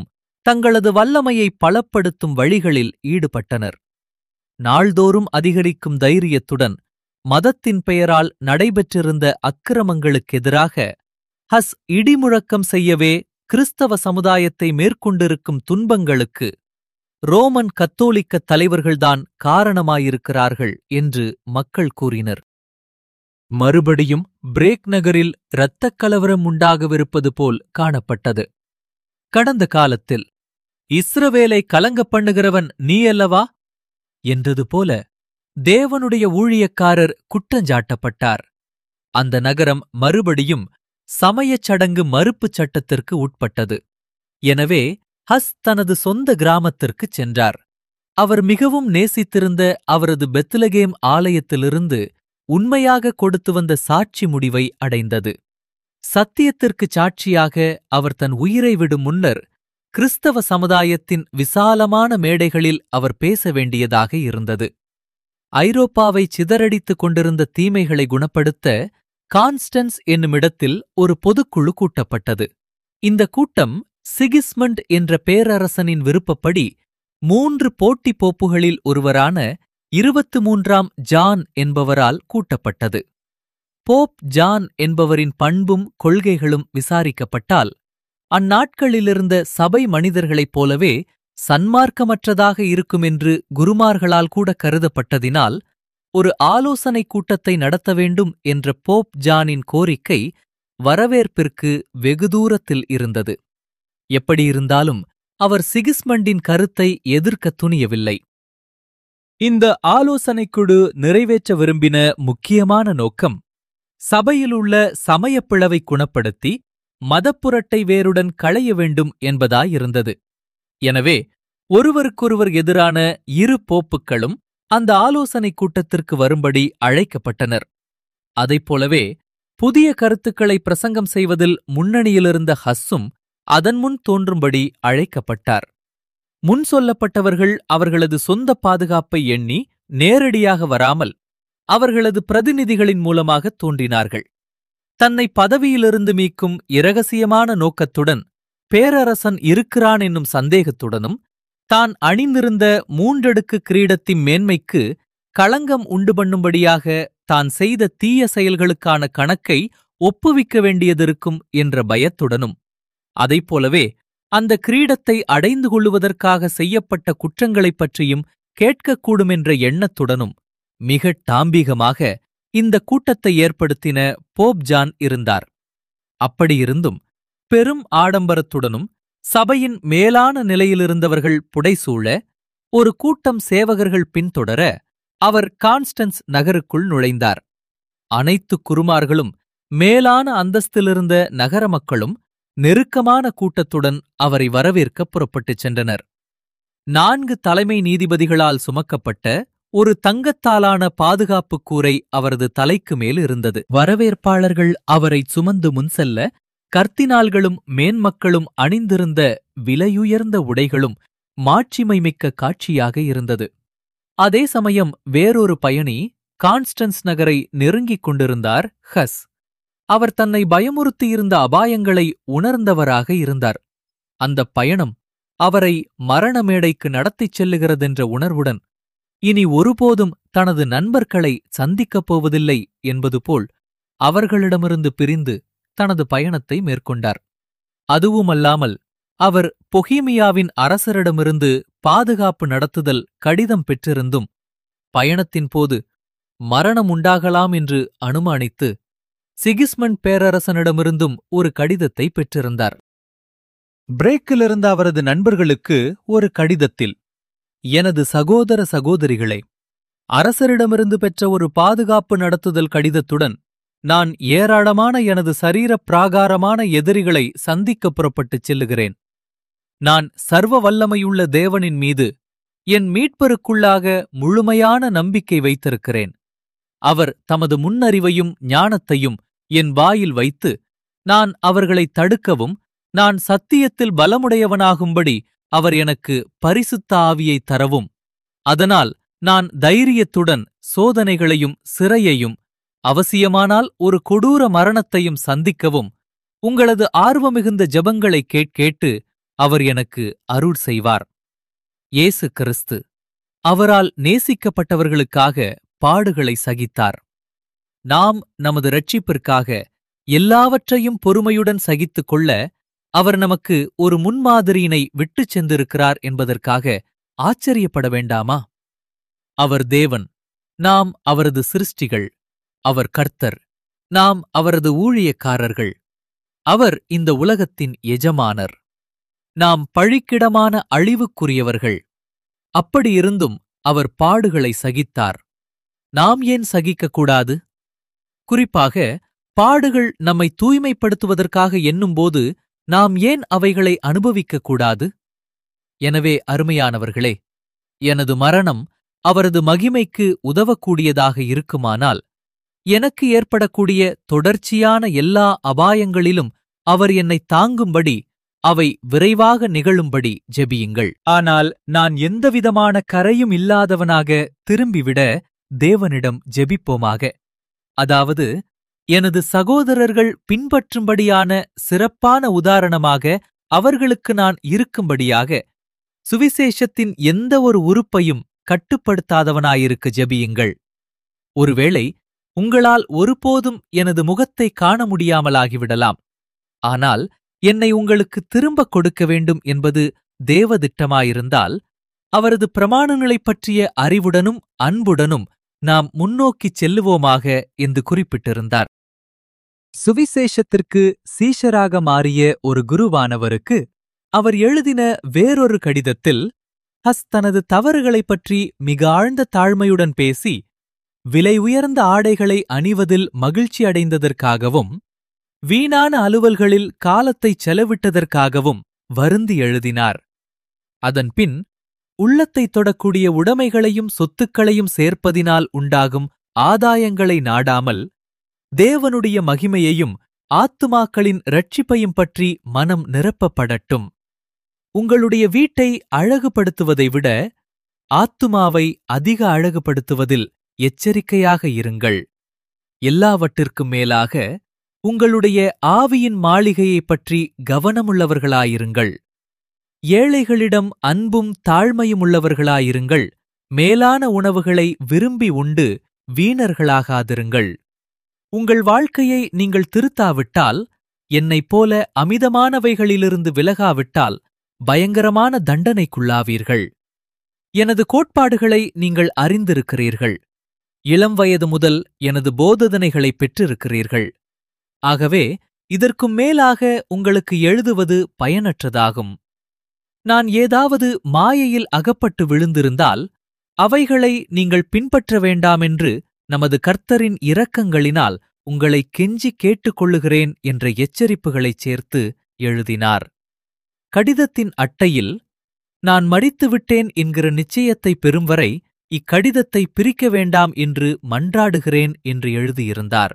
தங்களது வல்லமையை பலப்படுத்தும் வழிகளில் ஈடுபட்டனர் நாள்தோறும் அதிகரிக்கும் தைரியத்துடன் மதத்தின் பெயரால் நடைபெற்றிருந்த அக்கிரமங்களுக்கெதிராக ஹஸ் இடிமுழக்கம் செய்யவே கிறிஸ்தவ சமுதாயத்தை மேற்கொண்டிருக்கும் துன்பங்களுக்கு ரோமன் கத்தோலிக்க தலைவர்கள்தான் காரணமாயிருக்கிறார்கள் என்று மக்கள் கூறினர் மறுபடியும் பிரேக் நகரில் இரத்தக் கலவரம் உண்டாகவிருப்பது போல் காணப்பட்டது கடந்த காலத்தில் இஸ்ரவேலை கலங்கப் பண்ணுகிறவன் நீ அல்லவா என்றது போல தேவனுடைய ஊழியக்காரர் குற்றஞ்சாட்டப்பட்டார் அந்த நகரம் மறுபடியும் சமயச் சடங்கு மறுப்புச் சட்டத்திற்கு உட்பட்டது எனவே ஹஸ் தனது சொந்த கிராமத்திற்குச் சென்றார் அவர் மிகவும் நேசித்திருந்த அவரது பெத்லகேம் ஆலயத்திலிருந்து உண்மையாக கொடுத்து வந்த சாட்சி முடிவை அடைந்தது சத்தியத்திற்குச் சாட்சியாக அவர் தன் உயிரை விடும் முன்னர் கிறிஸ்தவ சமுதாயத்தின் விசாலமான மேடைகளில் அவர் பேச வேண்டியதாக இருந்தது ஐரோப்பாவை சிதறடித்துக் கொண்டிருந்த தீமைகளை குணப்படுத்த கான்ஸ்டன்ஸ் என்னுமிடத்தில் ஒரு பொதுக்குழு கூட்டப்பட்டது இந்த கூட்டம் சிகிஸ்மண்ட் என்ற பேரரசனின் விருப்பப்படி மூன்று போட்டி போப்புகளில் ஒருவரான இருபத்து மூன்றாம் ஜான் என்பவரால் கூட்டப்பட்டது போப் ஜான் என்பவரின் பண்பும் கொள்கைகளும் விசாரிக்கப்பட்டால் அந்நாட்களிலிருந்த சபை மனிதர்களைப் போலவே சன்மார்க்கமற்றதாக இருக்குமென்று குருமார்களால் கூட கருதப்பட்டதினால் ஒரு ஆலோசனைக் கூட்டத்தை நடத்த வேண்டும் என்ற போப் ஜானின் கோரிக்கை வரவேற்பிற்கு வெகு தூரத்தில் இருந்தது எப்படியிருந்தாலும் அவர் சிகிஸ்மண்டின் கருத்தை எதிர்க்கத் துணியவில்லை இந்த ஆலோசனைக்குழு நிறைவேற்ற விரும்பின முக்கியமான நோக்கம் சபையிலுள்ள சமயப்பிளவை குணப்படுத்தி மதப்புரட்டை வேருடன் களைய வேண்டும் என்பதாயிருந்தது எனவே ஒருவருக்கொருவர் எதிரான இரு போப்புக்களும் அந்த ஆலோசனைக் கூட்டத்திற்கு வரும்படி அழைக்கப்பட்டனர் அதைப்போலவே புதிய கருத்துக்களை பிரசங்கம் செய்வதில் முன்னணியிலிருந்த ஹஸ்ஸும் அதன் முன் தோன்றும்படி அழைக்கப்பட்டார் முன் சொல்லப்பட்டவர்கள் அவர்களது சொந்த பாதுகாப்பை எண்ணி நேரடியாக வராமல் அவர்களது பிரதிநிதிகளின் மூலமாக தோன்றினார்கள் தன்னை பதவியிலிருந்து மீட்கும் இரகசியமான நோக்கத்துடன் பேரரசன் இருக்கிறான் என்னும் சந்தேகத்துடனும் தான் அணிந்திருந்த மூன்றடுக்கு கிரீடத்தின் மேன்மைக்கு களங்கம் உண்டு பண்ணும்படியாக தான் செய்த தீய செயல்களுக்கான கணக்கை ஒப்புவிக்க வேண்டியதிருக்கும் என்ற பயத்துடனும் அதைப்போலவே அந்த கிரீடத்தை அடைந்து கொள்ளுவதற்காக செய்யப்பட்ட குற்றங்களைப் பற்றியும் கேட்கக்கூடுமென்ற எண்ணத்துடனும் மிக டாம்பீகமாக இந்த கூட்டத்தை ஏற்படுத்தின போப் ஜான் இருந்தார் அப்படியிருந்தும் பெரும் ஆடம்பரத்துடனும் சபையின் மேலான நிலையிலிருந்தவர்கள் புடைசூழ ஒரு கூட்டம் சேவகர்கள் பின்தொடர அவர் கான்ஸ்டன்ஸ் நகருக்குள் நுழைந்தார் அனைத்து குருமார்களும் மேலான அந்தஸ்திலிருந்த நகர மக்களும் நெருக்கமான கூட்டத்துடன் அவரை வரவேற்க புறப்பட்டுச் சென்றனர் நான்கு தலைமை நீதிபதிகளால் சுமக்கப்பட்ட ஒரு தங்கத்தாலான பாதுகாப்பு கூரை அவரது தலைக்கு மேல் இருந்தது வரவேற்பாளர்கள் அவரை சுமந்து முன் செல்ல கர்த்தினால்களும் மேன்மக்களும் அணிந்திருந்த விலையுயர்ந்த உடைகளும் மாட்சிமைமிக்க காட்சியாக இருந்தது அதே சமயம் வேறொரு பயணி கான்ஸ்டன்ஸ் நகரை நெருங்கிக் கொண்டிருந்தார் ஹஸ் அவர் தன்னை பயமுறுத்தியிருந்த அபாயங்களை உணர்ந்தவராக இருந்தார் அந்தப் பயணம் அவரை மரண மேடைக்கு நடத்திச் செல்லுகிறதென்ற உணர்வுடன் இனி ஒருபோதும் தனது நண்பர்களை சந்திக்கப் போவதில்லை என்பது போல் அவர்களிடமிருந்து பிரிந்து தனது பயணத்தை மேற்கொண்டார் அதுவுமல்லாமல் அவர் பொஹீமியாவின் அரசரிடமிருந்து பாதுகாப்பு நடத்துதல் கடிதம் பெற்றிருந்தும் பயணத்தின் போது மரணம் உண்டாகலாம் என்று அனுமானித்து சிகிஸ்மண்ட் பேரரசனிடமிருந்தும் ஒரு கடிதத்தை பெற்றிருந்தார் பிரேக்கிலிருந்த அவரது நண்பர்களுக்கு ஒரு கடிதத்தில் எனது சகோதர சகோதரிகளே அரசரிடமிருந்து பெற்ற ஒரு பாதுகாப்பு நடத்துதல் கடிதத்துடன் நான் ஏராளமான எனது சரீர பிராகாரமான எதிரிகளை சந்திக்கப் புறப்பட்டுச் செல்லுகிறேன் நான் சர்வ வல்லமையுள்ள தேவனின் மீது என் மீட்பருக்குள்ளாக முழுமையான நம்பிக்கை வைத்திருக்கிறேன் அவர் தமது முன்னறிவையும் ஞானத்தையும் என் வாயில் வைத்து நான் அவர்களை தடுக்கவும் நான் சத்தியத்தில் பலமுடையவனாகும்படி அவர் எனக்கு பரிசுத்த ஆவியை தரவும் அதனால் நான் தைரியத்துடன் சோதனைகளையும் சிறையையும் அவசியமானால் ஒரு கொடூர மரணத்தையும் சந்திக்கவும் உங்களது ஆர்வமிகுந்த ஜெபங்களை கேட்கேட்டு அவர் எனக்கு அருள் செய்வார் இயேசு கிறிஸ்து அவரால் நேசிக்கப்பட்டவர்களுக்காக பாடுகளை சகித்தார் நாம் நமது இரட்சிப்பிற்காக எல்லாவற்றையும் பொறுமையுடன் சகித்துக் கொள்ள அவர் நமக்கு ஒரு முன்மாதிரியினை விட்டுச் சென்றிருக்கிறார் என்பதற்காக ஆச்சரியப்பட வேண்டாமா அவர் தேவன் நாம் அவரது சிருஷ்டிகள் அவர் கர்த்தர் நாம் அவரது ஊழியக்காரர்கள் அவர் இந்த உலகத்தின் எஜமானர் நாம் பழிக்கிடமான அழிவுக்குரியவர்கள் அப்படியிருந்தும் அவர் பாடுகளை சகித்தார் நாம் ஏன் சகிக்கக்கூடாது குறிப்பாக பாடுகள் நம்மை தூய்மைப்படுத்துவதற்காக எண்ணும்போது நாம் ஏன் அவைகளை அனுபவிக்கக் கூடாது எனவே அருமையானவர்களே எனது மரணம் அவரது மகிமைக்கு உதவக்கூடியதாக இருக்குமானால் எனக்கு ஏற்படக்கூடிய தொடர்ச்சியான எல்லா அபாயங்களிலும் அவர் என்னை தாங்கும்படி அவை விரைவாக நிகழும்படி ஜெபியுங்கள் ஆனால் நான் எந்தவிதமான கரையும் இல்லாதவனாக திரும்பிவிட தேவனிடம் ஜெபிப்போமாக அதாவது எனது சகோதரர்கள் பின்பற்றும்படியான சிறப்பான உதாரணமாக அவர்களுக்கு நான் இருக்கும்படியாக சுவிசேஷத்தின் எந்த ஒரு உறுப்பையும் கட்டுப்படுத்தாதவனாயிருக்க ஜெபியுங்கள் ஒருவேளை உங்களால் ஒருபோதும் எனது முகத்தை காண முடியாமலாகிவிடலாம் ஆனால் என்னை உங்களுக்கு திரும்பக் கொடுக்க வேண்டும் என்பது தேவதிட்டமாயிருந்தால் அவரது பிரமாணங்களைப் பற்றிய அறிவுடனும் அன்புடனும் நாம் முன்னோக்கிச் செல்லுவோமாக என்று குறிப்பிட்டிருந்தார் சுவிசேஷத்திற்கு சீஷராக மாறிய ஒரு குருவானவருக்கு அவர் எழுதின வேறொரு கடிதத்தில் ஹஸ் தனது தவறுகளைப் பற்றி மிக ஆழ்ந்த தாழ்மையுடன் பேசி விலை உயர்ந்த ஆடைகளை அணிவதில் மகிழ்ச்சி அடைந்ததற்காகவும் வீணான அலுவல்களில் காலத்தைச் செலவிட்டதற்காகவும் வருந்தி எழுதினார் அதன்பின் உள்ளத்தைத் தொடக்கூடிய உடைமைகளையும் சொத்துக்களையும் சேர்ப்பதினால் உண்டாகும் ஆதாயங்களை நாடாமல் தேவனுடைய மகிமையையும் ஆத்துமாக்களின் இரட்சிப்பையும் பற்றி மனம் நிரப்பப்படட்டும் உங்களுடைய வீட்டை அழகுபடுத்துவதை விட ஆத்துமாவை அதிக அழகுபடுத்துவதில் எச்சரிக்கையாக இருங்கள் எல்லாவற்றிற்கும் மேலாக உங்களுடைய ஆவியின் மாளிகையைப் பற்றி கவனமுள்ளவர்களாயிருங்கள் ஏழைகளிடம் அன்பும் தாழ்மையும் உள்ளவர்களாயிருங்கள் மேலான உணவுகளை விரும்பி உண்டு வீணர்களாகாதிருங்கள் உங்கள் வாழ்க்கையை நீங்கள் திருத்தாவிட்டால் என்னைப் போல அமிதமானவைகளிலிருந்து விலகாவிட்டால் பயங்கரமான தண்டனைக்குள்ளாவீர்கள் எனது கோட்பாடுகளை நீங்கள் அறிந்திருக்கிறீர்கள் இளம் வயது முதல் எனது போதனைகளை பெற்றிருக்கிறீர்கள் ஆகவே இதற்கும் மேலாக உங்களுக்கு எழுதுவது பயனற்றதாகும் நான் ஏதாவது மாயையில் அகப்பட்டு விழுந்திருந்தால் அவைகளை நீங்கள் பின்பற்ற வேண்டாமென்று நமது கர்த்தரின் இரக்கங்களினால் உங்களை கெஞ்சி கேட்டுக்கொள்ளுகிறேன் என்ற எச்சரிப்புகளைச் சேர்த்து எழுதினார் கடிதத்தின் அட்டையில் நான் மடித்துவிட்டேன் என்கிற நிச்சயத்தை பெறும் வரை இக்கடிதத்தை பிரிக்க வேண்டாம் என்று மன்றாடுகிறேன் என்று எழுதியிருந்தார்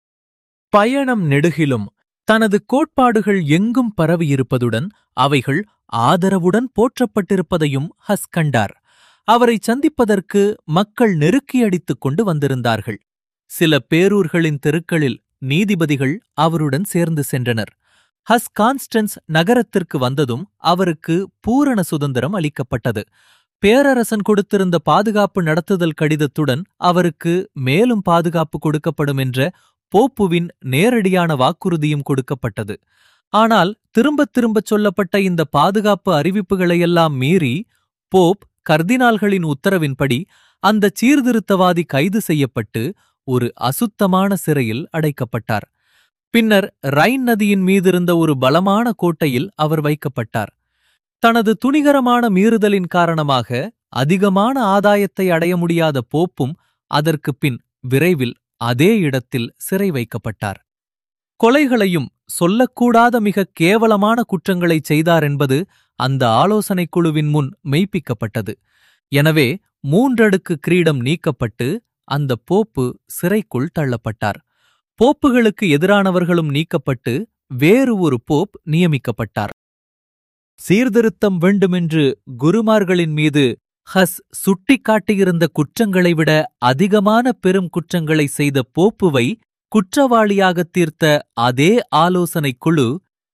பயணம் நெடுகிலும் தனது கோட்பாடுகள் எங்கும் பரவியிருப்பதுடன் அவைகள் ஆதரவுடன் போற்றப்பட்டிருப்பதையும் ஹஸ் கண்டார் அவரை சந்திப்பதற்கு மக்கள் நெருக்கியடித்துக் கொண்டு வந்திருந்தார்கள் சில பேரூர்களின் தெருக்களில் நீதிபதிகள் அவருடன் சேர்ந்து சென்றனர் ஹஸ் கான்ஸ்டன்ஸ் நகரத்திற்கு வந்ததும் அவருக்கு பூரண சுதந்திரம் அளிக்கப்பட்டது பேரரசன் கொடுத்திருந்த பாதுகாப்பு நடத்துதல் கடிதத்துடன் அவருக்கு மேலும் பாதுகாப்பு கொடுக்கப்படும் என்ற போப்புவின் நேரடியான வாக்குறுதியும் கொடுக்கப்பட்டது ஆனால் திரும்பத் திரும்பச் சொல்லப்பட்ட இந்த பாதுகாப்பு அறிவிப்புகளையெல்லாம் மீறி போப் கர்தினால்களின் உத்தரவின்படி அந்த சீர்திருத்தவாதி கைது செய்யப்பட்டு ஒரு அசுத்தமான சிறையில் அடைக்கப்பட்டார் பின்னர் ரைன் நதியின் மீதிருந்த ஒரு பலமான கோட்டையில் அவர் வைக்கப்பட்டார் தனது துணிகரமான மீறுதலின் காரணமாக அதிகமான ஆதாயத்தை அடைய முடியாத போப்பும் அதற்குப் பின் விரைவில் அதே இடத்தில் சிறை வைக்கப்பட்டார் கொலைகளையும் சொல்லக்கூடாத மிக கேவலமான குற்றங்களைச் செய்தார் என்பது அந்த ஆலோசனைக் குழுவின் முன் மெய்ப்பிக்கப்பட்டது எனவே மூன்றடுக்கு கிரீடம் நீக்கப்பட்டு அந்த போப்பு சிறைக்குள் தள்ளப்பட்டார் போப்புகளுக்கு எதிரானவர்களும் நீக்கப்பட்டு வேறு ஒரு போப் நியமிக்கப்பட்டார் சீர்திருத்தம் வேண்டுமென்று குருமார்களின் மீது ஹஸ் சுட்டிக்காட்டியிருந்த குற்றங்களை விட அதிகமான பெரும் குற்றங்களை செய்த போப்புவை குற்றவாளியாக தீர்த்த அதே ஆலோசனைக் குழு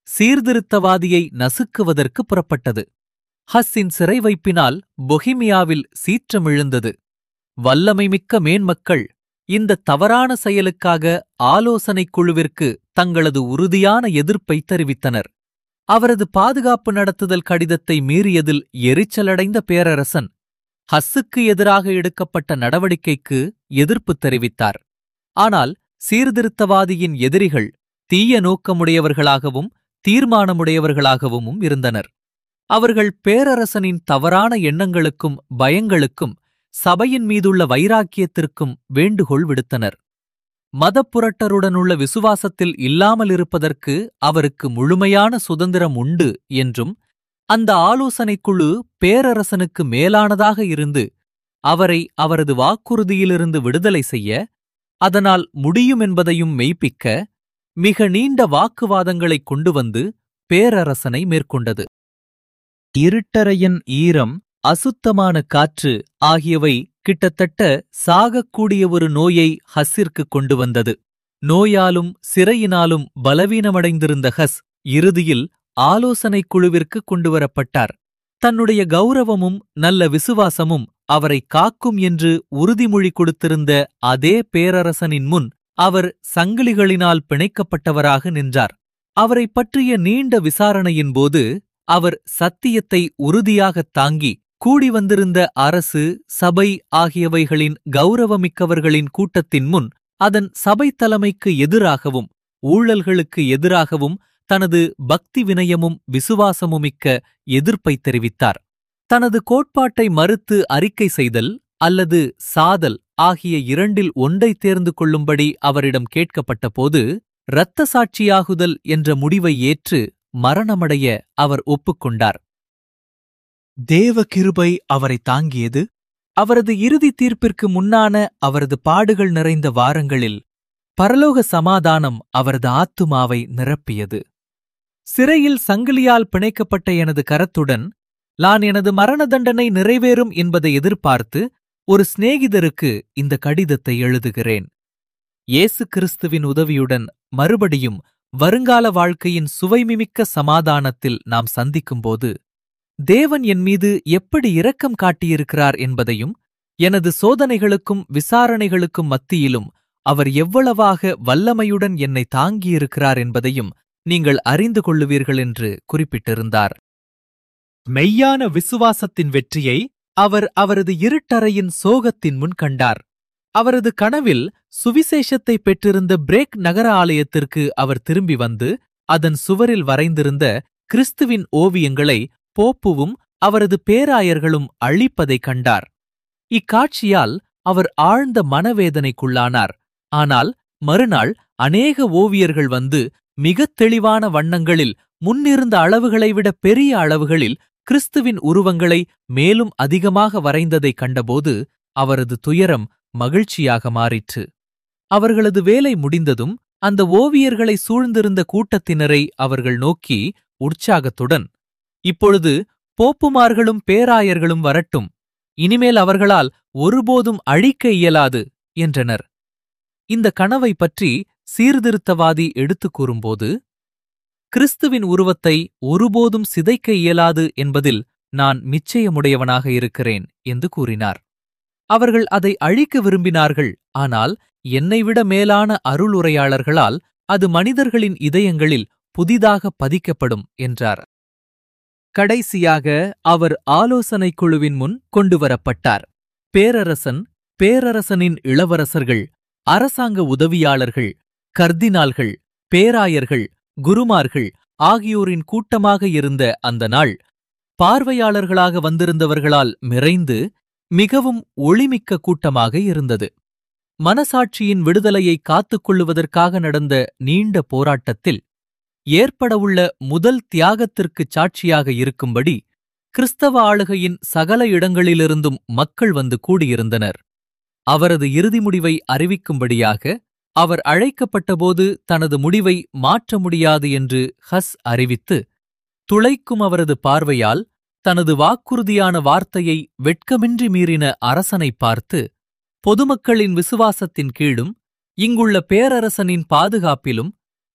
சீர்திருத்தவாதியை நசுக்குவதற்கு புறப்பட்டது ஹஸ்ஸின் சிறை வைப்பினால் பொஹிமியாவில் சீற்றமிழுந்தது வல்லமைமிக்க மேன்மக்கள் இந்த தவறான செயலுக்காக ஆலோசனைக் குழுவிற்கு தங்களது உறுதியான எதிர்ப்பை தெரிவித்தனர் அவரது பாதுகாப்பு நடத்துதல் கடிதத்தை மீறியதில் எரிச்சலடைந்த பேரரசன் ஹஸ்ஸுக்கு எதிராக எடுக்கப்பட்ட நடவடிக்கைக்கு எதிர்ப்பு தெரிவித்தார் ஆனால் சீர்திருத்தவாதியின் எதிரிகள் தீய நோக்கமுடையவர்களாகவும் தீர்மானமுடையவர்களாகவும் இருந்தனர் அவர்கள் பேரரசனின் தவறான எண்ணங்களுக்கும் பயங்களுக்கும் சபையின் மீதுள்ள வைராக்கியத்திற்கும் வேண்டுகோள் விடுத்தனர் மதப்புரட்டருடனுள்ள விசுவாசத்தில் இல்லாமல் இருப்பதற்கு அவருக்கு முழுமையான சுதந்திரம் உண்டு என்றும் அந்த ஆலோசனைக் குழு பேரரசனுக்கு மேலானதாக இருந்து அவரை அவரது வாக்குறுதியிலிருந்து விடுதலை செய்ய அதனால் முடியும் என்பதையும் மெய்ப்பிக்க மிக நீண்ட வாக்குவாதங்களைக் கொண்டு வந்து பேரரசனை மேற்கொண்டது இருட்டறையின் ஈரம் அசுத்தமான காற்று ஆகியவை கிட்டத்தட்ட சாகக்கூடிய ஒரு நோயை ஹஸ்ஸிற்கு கொண்டு வந்தது நோயாலும் சிறையினாலும் பலவீனமடைந்திருந்த ஹஸ் இறுதியில் ஆலோசனைக் குழுவிற்கு கொண்டுவரப்பட்டார் தன்னுடைய கௌரவமும் நல்ல விசுவாசமும் அவரை காக்கும் என்று உறுதிமொழி கொடுத்திருந்த அதே பேரரசனின் முன் அவர் சங்கிலிகளினால் பிணைக்கப்பட்டவராக நின்றார் அவரைப் பற்றிய நீண்ட விசாரணையின் போது அவர் சத்தியத்தை உறுதியாகத் தாங்கி கூடி வந்திருந்த அரசு சபை ஆகியவைகளின் கௌரவமிக்கவர்களின் கூட்டத்தின் முன் அதன் சபை தலைமைக்கு எதிராகவும் ஊழல்களுக்கு எதிராகவும் தனது பக்தி வினயமும் விசுவாசமுமிக்க எதிர்ப்பை தெரிவித்தார் தனது கோட்பாட்டை மறுத்து அறிக்கை செய்தல் அல்லது சாதல் ஆகிய இரண்டில் ஒன்றை தேர்ந்து கொள்ளும்படி அவரிடம் கேட்கப்பட்டபோது இரத்த சாட்சியாகுதல் என்ற முடிவை ஏற்று மரணமடைய அவர் ஒப்புக்கொண்டார் தேவ கிருபை அவரை தாங்கியது அவரது இறுதி தீர்ப்பிற்கு முன்னான அவரது பாடுகள் நிறைந்த வாரங்களில் பரலோக சமாதானம் அவரது ஆத்துமாவை நிரப்பியது சிறையில் சங்கிலியால் பிணைக்கப்பட்ட எனது கரத்துடன் நான் எனது மரண தண்டனை நிறைவேறும் என்பதை எதிர்பார்த்து ஒரு சிநேகிதருக்கு இந்த கடிதத்தை எழுதுகிறேன் இயேசு கிறிஸ்துவின் உதவியுடன் மறுபடியும் வருங்கால வாழ்க்கையின் சுவைமிமிக்க சமாதானத்தில் நாம் சந்திக்கும்போது தேவன் என் மீது எப்படி இரக்கம் காட்டியிருக்கிறார் என்பதையும் எனது சோதனைகளுக்கும் விசாரணைகளுக்கும் மத்தியிலும் அவர் எவ்வளவாக வல்லமையுடன் என்னை தாங்கியிருக்கிறார் என்பதையும் நீங்கள் அறிந்து கொள்ளுவீர்கள் என்று குறிப்பிட்டிருந்தார் மெய்யான விசுவாசத்தின் வெற்றியை அவர் அவரது இருட்டறையின் சோகத்தின் முன் கண்டார் அவரது கனவில் சுவிசேஷத்தை பெற்றிருந்த பிரேக் நகர ஆலயத்திற்கு அவர் திரும்பி வந்து அதன் சுவரில் வரைந்திருந்த கிறிஸ்துவின் ஓவியங்களை போப்புவும் அவரது பேராயர்களும் அழிப்பதைக் கண்டார் இக்காட்சியால் அவர் ஆழ்ந்த மனவேதனைக்குள்ளானார் ஆனால் மறுநாள் அநேக ஓவியர்கள் வந்து மிகத் தெளிவான வண்ணங்களில் முன்னிருந்த அளவுகளை விட பெரிய அளவுகளில் கிறிஸ்துவின் உருவங்களை மேலும் அதிகமாக வரைந்ததைக் கண்டபோது அவரது துயரம் மகிழ்ச்சியாக மாறிற்று அவர்களது வேலை முடிந்ததும் அந்த ஓவியர்களை சூழ்ந்திருந்த கூட்டத்தினரை அவர்கள் நோக்கி உற்சாகத்துடன் இப்பொழுது போப்புமார்களும் பேராயர்களும் வரட்டும் இனிமேல் அவர்களால் ஒருபோதும் அழிக்க இயலாது என்றனர் இந்த கனவை பற்றி சீர்திருத்தவாதி எடுத்துக் கூறும்போது கிறிஸ்துவின் உருவத்தை ஒருபோதும் சிதைக்க இயலாது என்பதில் நான் நிச்சயமுடையவனாக இருக்கிறேன் என்று கூறினார் அவர்கள் அதை அழிக்க விரும்பினார்கள் ஆனால் என்னைவிட மேலான அருளுரையாளர்களால் அது மனிதர்களின் இதயங்களில் புதிதாக பதிக்கப்படும் என்றார் கடைசியாக அவர் ஆலோசனைக் குழுவின் முன் கொண்டுவரப்பட்டார் பேரரசன் பேரரசனின் இளவரசர்கள் அரசாங்க உதவியாளர்கள் கர்தினால்கள் பேராயர்கள் குருமார்கள் ஆகியோரின் கூட்டமாக இருந்த அந்த நாள் பார்வையாளர்களாக வந்திருந்தவர்களால் நிறைந்து மிகவும் ஒளிமிக்க கூட்டமாக இருந்தது மனசாட்சியின் விடுதலையை காத்துக் கொள்ளுவதற்காக நடந்த நீண்ட போராட்டத்தில் ஏற்படவுள்ள முதல் தியாகத்திற்குச் சாட்சியாக இருக்கும்படி கிறிஸ்தவ ஆளுகையின் சகல இடங்களிலிருந்தும் மக்கள் வந்து கூடியிருந்தனர் அவரது இறுதி முடிவை அறிவிக்கும்படியாக அவர் அழைக்கப்பட்டபோது தனது முடிவை மாற்ற முடியாது என்று ஹஸ் அறிவித்து துளைக்கும் அவரது பார்வையால் தனது வாக்குறுதியான வார்த்தையை வெட்கமின்றி மீறின அரசனைப் பார்த்து பொதுமக்களின் விசுவாசத்தின் கீழும் இங்குள்ள பேரரசனின் பாதுகாப்பிலும்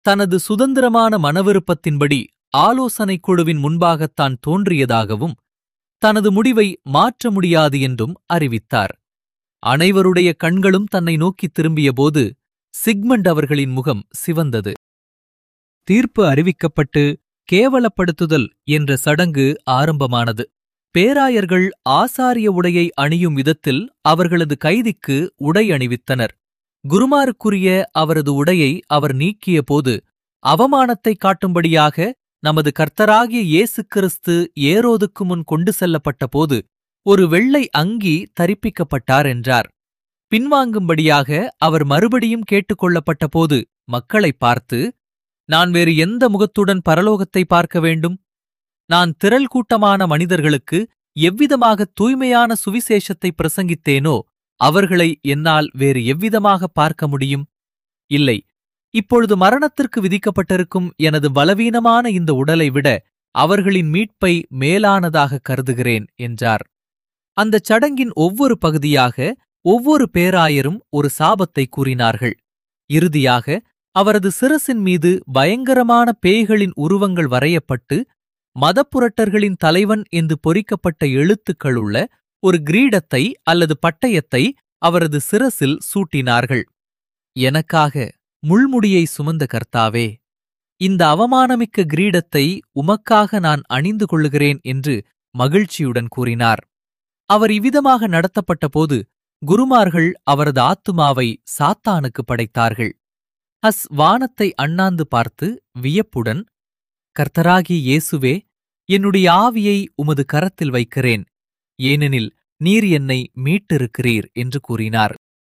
தனது சுதந்திரமான மனவிருப்பத்தின்படி ஆலோசனைக் குழுவின் முன்பாகத்தான் தோன்றியதாகவும் தனது முடிவை மாற்ற முடியாது என்றும் அறிவித்தார் அனைவருடைய கண்களும் தன்னை நோக்கித் திரும்பியபோது சிக்மண்ட் அவர்களின் முகம் சிவந்தது தீர்ப்பு அறிவிக்கப்பட்டு கேவலப்படுத்துதல் என்ற சடங்கு ஆரம்பமானது பேராயர்கள் ஆசாரிய உடையை அணியும் விதத்தில் அவர்களது கைதிக்கு உடை அணிவித்தனர் குருமாருக்குரிய அவரது உடையை அவர் நீக்கிய போது அவமானத்தை காட்டும்படியாக நமது கர்த்தராகிய இயேசு கிறிஸ்து ஏரோதுக்கு முன் கொண்டு செல்லப்பட்ட போது ஒரு வெள்ளை அங்கி தரிப்பிக்கப்பட்டார் என்றார் பின்வாங்கும்படியாக அவர் மறுபடியும் கேட்டுக்கொள்ளப்பட்ட போது மக்களைப் பார்த்து நான் வேறு எந்த முகத்துடன் பரலோகத்தை பார்க்க வேண்டும் நான் திரள் கூட்டமான மனிதர்களுக்கு எவ்விதமாக தூய்மையான சுவிசேஷத்தை பிரசங்கித்தேனோ அவர்களை என்னால் வேறு எவ்விதமாக பார்க்க முடியும் இல்லை இப்பொழுது மரணத்திற்கு விதிக்கப்பட்டிருக்கும் எனது பலவீனமான இந்த உடலை விட அவர்களின் மீட்பை மேலானதாக கருதுகிறேன் என்றார் அந்தச் சடங்கின் ஒவ்வொரு பகுதியாக ஒவ்வொரு பேராயரும் ஒரு சாபத்தை கூறினார்கள் இறுதியாக அவரது சிரசின் மீது பயங்கரமான பேய்களின் உருவங்கள் வரையப்பட்டு மதப்புரட்டர்களின் தலைவன் என்று பொறிக்கப்பட்ட எழுத்துக்களுள்ள ஒரு கிரீடத்தை அல்லது பட்டயத்தை அவரது சிரசில் சூட்டினார்கள் எனக்காக முள்முடியை சுமந்த கர்த்தாவே இந்த அவமானமிக்க கிரீடத்தை உமக்காக நான் அணிந்து கொள்ளுகிறேன் என்று மகிழ்ச்சியுடன் கூறினார் அவர் இவ்விதமாக நடத்தப்பட்டபோது குருமார்கள் அவரது ஆத்துமாவை சாத்தானுக்கு படைத்தார்கள் அஸ் வானத்தை அண்ணாந்து பார்த்து வியப்புடன் கர்த்தராகிய இயேசுவே என்னுடைய ஆவியை உமது கரத்தில் வைக்கிறேன் ஏனெனில் நீர் என்னை மீட்டிருக்கிறீர் என்று கூறினார்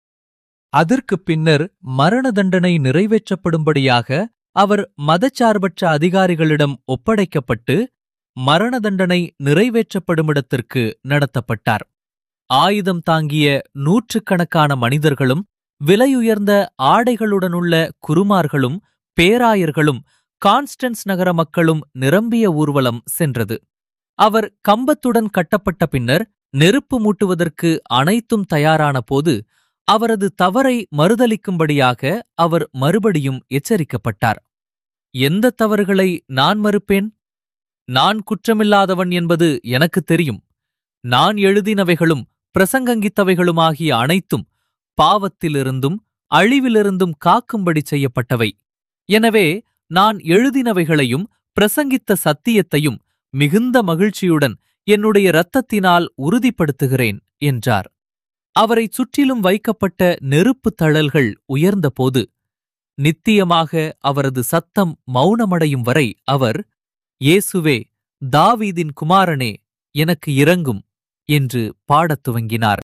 அதற்குப் பின்னர் மரண தண்டனை நிறைவேற்றப்படும்படியாக அவர் மதச்சார்பற்ற அதிகாரிகளிடம் ஒப்படைக்கப்பட்டு மரண தண்டனை நிறைவேற்றப்படுமிடத்திற்கு நடத்தப்பட்டார் ஆயுதம் தாங்கிய நூற்றுக்கணக்கான மனிதர்களும் விலையுயர்ந்த ஆடைகளுடனுள்ள குருமார்களும் பேராயர்களும் கான்ஸ்டன்ஸ் நகர மக்களும் நிரம்பிய ஊர்வலம் சென்றது அவர் கம்பத்துடன் கட்டப்பட்ட பின்னர் நெருப்பு மூட்டுவதற்கு அனைத்தும் தயாரான போது அவரது தவறை மறுதலிக்கும்படியாக அவர் மறுபடியும் எச்சரிக்கப்பட்டார் எந்த தவறுகளை நான் மறுப்பேன் நான் குற்றமில்லாதவன் என்பது எனக்குத் தெரியும் நான் எழுதினவைகளும் பிரசங்கங்கித்தவைகளுமாகிய அனைத்தும் பாவத்திலிருந்தும் அழிவிலிருந்தும் காக்கும்படி செய்யப்பட்டவை எனவே நான் எழுதினவைகளையும் பிரசங்கித்த சத்தியத்தையும் மிகுந்த மகிழ்ச்சியுடன் என்னுடைய இரத்தத்தினால் உறுதிப்படுத்துகிறேன் என்றார் அவரைச் சுற்றிலும் வைக்கப்பட்ட நெருப்புத் தழல்கள் உயர்ந்தபோது நித்தியமாக அவரது சத்தம் மௌனமடையும் வரை அவர் இயேசுவே தாவீதின் குமாரனே எனக்கு இறங்கும் என்று பாடத் துவங்கினார்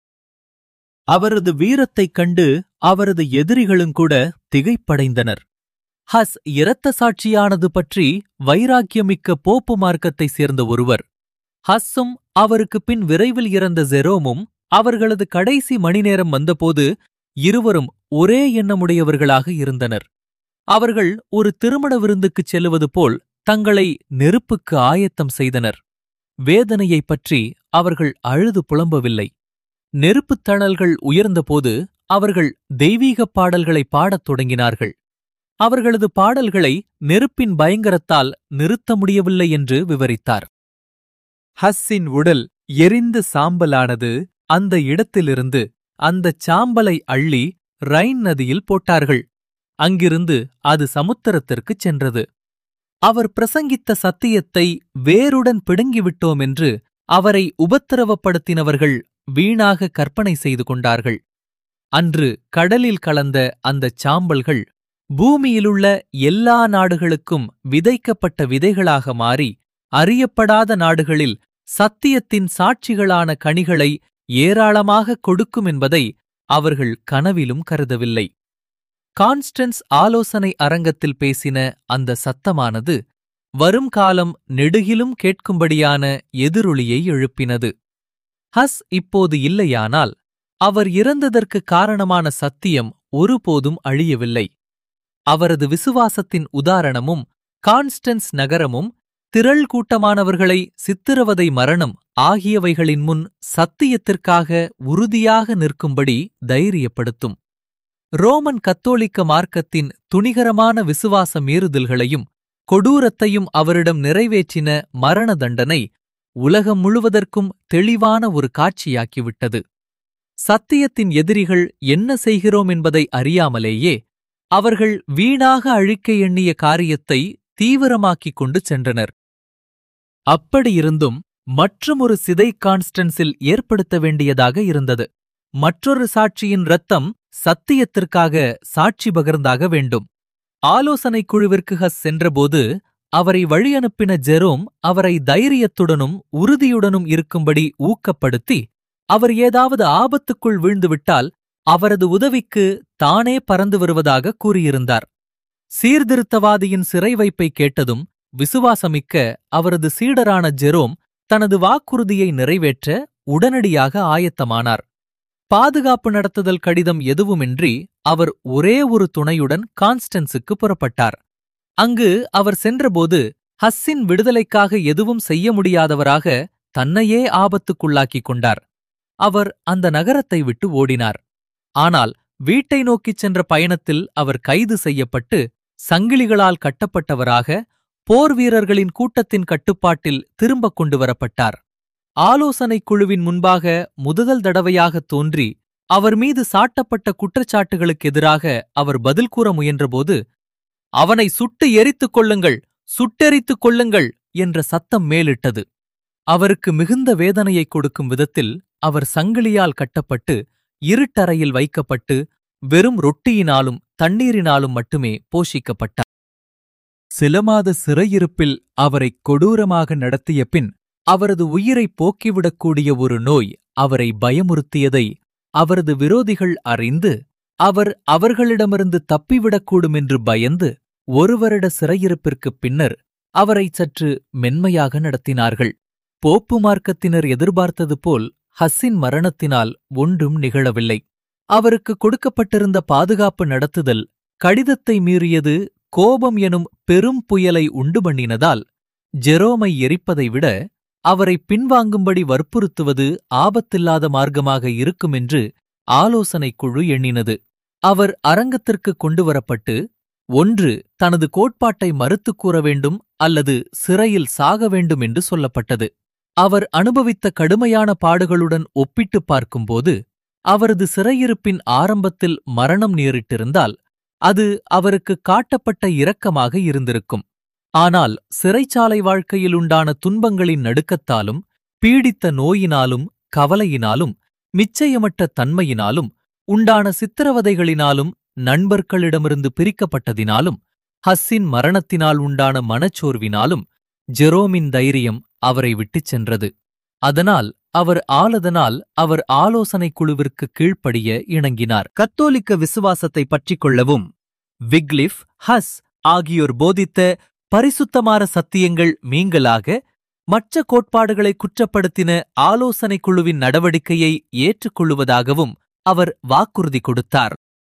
அவரது வீரத்தைக் கண்டு அவரது எதிரிகளுங்கூட திகைப்படைந்தனர் ஹஸ் இரத்த சாட்சியானது பற்றி வைராக்கியமிக்க போப்பு மார்க்கத்தைச் சேர்ந்த ஒருவர் ஹஸ்ஸும் அவருக்கு பின் விரைவில் இறந்த ஜெரோமும் அவர்களது கடைசி மணிநேரம் வந்தபோது இருவரும் ஒரே எண்ணமுடையவர்களாக இருந்தனர் அவர்கள் ஒரு திருமண விருந்துக்குச் செல்லுவது போல் தங்களை நெருப்புக்கு ஆயத்தம் செய்தனர் வேதனையைப் பற்றி அவர்கள் அழுது புலம்பவில்லை நெருப்புத் தணல்கள் உயர்ந்தபோது அவர்கள் தெய்வீகப் பாடல்களை பாடத் தொடங்கினார்கள் அவர்களது பாடல்களை நெருப்பின் பயங்கரத்தால் நிறுத்த முடியவில்லை என்று விவரித்தார் ஹஸ்ஸின் உடல் எரிந்து சாம்பலானது அந்த இடத்திலிருந்து அந்தச் சாம்பலை அள்ளி ரைன் நதியில் போட்டார்கள் அங்கிருந்து அது சமுத்திரத்திற்குச் சென்றது அவர் பிரசங்கித்த சத்தியத்தை வேருடன் பிடுங்கிவிட்டோம் என்று அவரை உபத்திரவப்படுத்தினவர்கள் வீணாக கற்பனை செய்து கொண்டார்கள் அன்று கடலில் கலந்த அந்தச் சாம்பல்கள் பூமியிலுள்ள எல்லா நாடுகளுக்கும் விதைக்கப்பட்ட விதைகளாக மாறி அறியப்படாத நாடுகளில் சத்தியத்தின் சாட்சிகளான கனிகளை ஏராளமாக கொடுக்கும் என்பதை அவர்கள் கனவிலும் கருதவில்லை கான்ஸ்டன்ஸ் ஆலோசனை அரங்கத்தில் பேசின அந்த சத்தமானது வரும் காலம் நெடுகிலும் கேட்கும்படியான எதிரொலியை எழுப்பினது ஹஸ் இப்போது இல்லையானால் அவர் இறந்ததற்கு காரணமான சத்தியம் ஒருபோதும் அழியவில்லை அவரது விசுவாசத்தின் உதாரணமும் கான்ஸ்டன்ஸ் நகரமும் திரள் கூட்டமானவர்களை சித்திரவதை மரணம் ஆகியவைகளின் முன் சத்தியத்திற்காக உறுதியாக நிற்கும்படி தைரியப்படுத்தும் ரோமன் கத்தோலிக்க மார்க்கத்தின் துணிகரமான விசுவாச மீறுதல்களையும் கொடூரத்தையும் அவரிடம் நிறைவேற்றின மரண தண்டனை உலகம் முழுவதற்கும் தெளிவான ஒரு காட்சியாக்கிவிட்டது சத்தியத்தின் எதிரிகள் என்ன செய்கிறோம் என்பதை அறியாமலேயே அவர்கள் வீணாக அழிக்க எண்ணிய காரியத்தை தீவிரமாக்கிக் கொண்டு சென்றனர் அப்படியிருந்தும் மற்றுமொரு சிதை கான்ஸ்டன்ஸில் ஏற்படுத்த வேண்டியதாக இருந்தது மற்றொரு சாட்சியின் இரத்தம் சத்தியத்திற்காக சாட்சி பகர்ந்தாக வேண்டும் ஆலோசனைக் குழுவிற்கு ஹஸ் சென்றபோது அவரை வழியனுப்பின ஜெரோம் அவரை தைரியத்துடனும் உறுதியுடனும் இருக்கும்படி ஊக்கப்படுத்தி அவர் ஏதாவது ஆபத்துக்குள் வீழ்ந்துவிட்டால் அவரது உதவிக்கு தானே பறந்து வருவதாக கூறியிருந்தார் சீர்திருத்தவாதியின் சிறை வைப்பை கேட்டதும் விசுவாசமிக்க அவரது சீடரான ஜெரோம் தனது வாக்குறுதியை நிறைவேற்ற உடனடியாக ஆயத்தமானார் பாதுகாப்பு நடத்துதல் கடிதம் எதுவுமின்றி அவர் ஒரே ஒரு துணையுடன் கான்ஸ்டன்ஸுக்கு புறப்பட்டார் அங்கு அவர் சென்றபோது ஹஸ்ஸின் விடுதலைக்காக எதுவும் செய்ய முடியாதவராக தன்னையே ஆபத்துக்குள்ளாக்கிக் கொண்டார் அவர் அந்த நகரத்தை விட்டு ஓடினார் ஆனால் வீட்டை நோக்கிச் சென்ற பயணத்தில் அவர் கைது செய்யப்பட்டு சங்கிலிகளால் கட்டப்பட்டவராக போர் வீரர்களின் கூட்டத்தின் கட்டுப்பாட்டில் திரும்பக் கொண்டு வரப்பட்டார் ஆலோசனைக் குழுவின் முன்பாக முதல் தடவையாக தோன்றி அவர் மீது சாட்டப்பட்ட குற்றச்சாட்டுகளுக்கு எதிராக அவர் பதில் கூற முயன்றபோது அவனை சுட்டு எரித்துக் கொள்ளுங்கள் சுட்டெரித்துக் கொள்ளுங்கள் என்ற சத்தம் மேலிட்டது அவருக்கு மிகுந்த வேதனையைக் கொடுக்கும் விதத்தில் அவர் சங்கிலியால் கட்டப்பட்டு இருட்டறையில் வைக்கப்பட்டு வெறும் ரொட்டியினாலும் தண்ணீரினாலும் மட்டுமே போஷிக்கப்பட்டார் சில மாத சிறையிருப்பில் அவரைக் கொடூரமாக நடத்திய பின் அவரது உயிரைப் போக்கிவிடக்கூடிய ஒரு நோய் அவரை பயமுறுத்தியதை அவரது விரோதிகள் அறிந்து அவர் அவர்களிடமிருந்து தப்பிவிடக்கூடும் என்று பயந்து ஒரு வருட சிறையிருப்பிற்குப் பின்னர் அவரை சற்று மென்மையாக நடத்தினார்கள் போப்பு மார்க்கத்தினர் எதிர்பார்த்தது போல் ஹஸ்ஸின் மரணத்தினால் ஒன்றும் நிகழவில்லை அவருக்கு கொடுக்கப்பட்டிருந்த பாதுகாப்பு நடத்துதல் கடிதத்தை மீறியது கோபம் எனும் பெரும் புயலை உண்டு பண்ணினதால் ஜெரோமை எரிப்பதை விட அவரை பின்வாங்கும்படி வற்புறுத்துவது ஆபத்தில்லாத மார்க்கமாக இருக்கும் என்று ஆலோசனைக் குழு எண்ணினது அவர் அரங்கத்திற்கு கொண்டுவரப்பட்டு ஒன்று தனது கோட்பாட்டை மறுத்துக் கூற வேண்டும் அல்லது சிறையில் சாக வேண்டும் என்று சொல்லப்பட்டது அவர் அனுபவித்த கடுமையான பாடுகளுடன் ஒப்பிட்டுப் பார்க்கும்போது அவரது சிறையிருப்பின் ஆரம்பத்தில் மரணம் நேரிட்டிருந்தால் அது அவருக்கு காட்டப்பட்ட இரக்கமாக இருந்திருக்கும் ஆனால் சிறைச்சாலை வாழ்க்கையில் உண்டான துன்பங்களின் நடுக்கத்தாலும் பீடித்த நோயினாலும் கவலையினாலும் மிச்சயமற்ற தன்மையினாலும் உண்டான சித்திரவதைகளினாலும் நண்பர்களிடமிருந்து பிரிக்கப்பட்டதினாலும் ஹஸ்ஸின் மரணத்தினால் உண்டான மனச்சோர்வினாலும் ஜெரோமின் தைரியம் அவரை விட்டுச் சென்றது அதனால் அவர் ஆளதனால் அவர் ஆலோசனைக் குழுவிற்கு கீழ்ப்படிய இணங்கினார் கத்தோலிக்க விசுவாசத்தை பற்றிக் கொள்ளவும் விக்லிஃப் ஹஸ் ஆகியோர் போதித்த பரிசுத்தமான சத்தியங்கள் மீங்கலாக மற்ற கோட்பாடுகளை குற்றப்படுத்தின ஆலோசனைக் குழுவின் நடவடிக்கையை ஏற்றுக்கொள்ளுவதாகவும் அவர் வாக்குறுதி கொடுத்தார்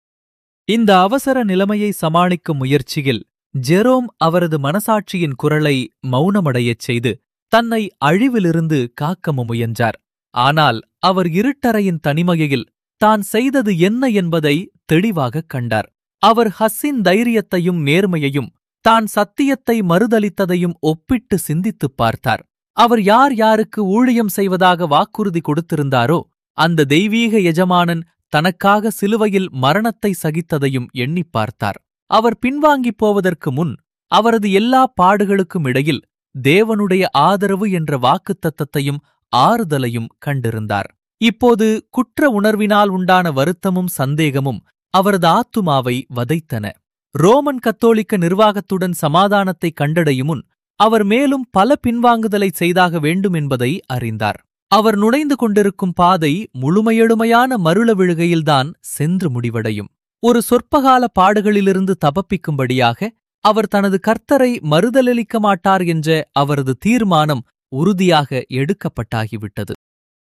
இந்த அவசர நிலைமையை சமாளிக்கும் முயற்சியில் ஜெரோம் அவரது மனசாட்சியின் குரலை மௌனமடையச் செய்து தன்னை அழிவிலிருந்து காக்க முயன்றார் ஆனால் அவர் இருட்டறையின் தனிமையில் தான் செய்தது என்ன என்பதை தெளிவாகக் கண்டார் அவர் ஹஸ்ஸின் தைரியத்தையும் நேர்மையையும் தான் சத்தியத்தை மறுதலித்ததையும் ஒப்பிட்டு சிந்தித்துப் பார்த்தார் அவர் யார் யாருக்கு ஊழியம் செய்வதாக வாக்குறுதி கொடுத்திருந்தாரோ அந்த தெய்வீக எஜமானன் தனக்காக சிலுவையில் மரணத்தை சகித்ததையும் எண்ணிப் பார்த்தார் அவர் பின்வாங்கிப் போவதற்கு முன் அவரது எல்லா பாடுகளுக்கும் இடையில் தேவனுடைய ஆதரவு என்ற வாக்குத்தத்தத்தையும் ஆறுதலையும் கண்டிருந்தார் இப்போது குற்ற உணர்வினால் உண்டான வருத்தமும் சந்தேகமும் அவரது ஆத்துமாவை வதைத்தன ரோமன் கத்தோலிக்க நிர்வாகத்துடன் சமாதானத்தை கண்டடையும் முன் அவர் மேலும் பல பின்வாங்குதலை செய்தாக வேண்டும் என்பதை அறிந்தார் அவர் நுழைந்து கொண்டிருக்கும் பாதை முழுமையெழுமையான மருள விழுகையில்தான் சென்று முடிவடையும் ஒரு சொற்பகால பாடுகளிலிருந்து தபப்பிக்கும்படியாக அவர் தனது கர்த்தரை மறுதலளிக்க மாட்டார் என்ற அவரது தீர்மானம் உறுதியாக எடுக்கப்பட்டாகிவிட்டது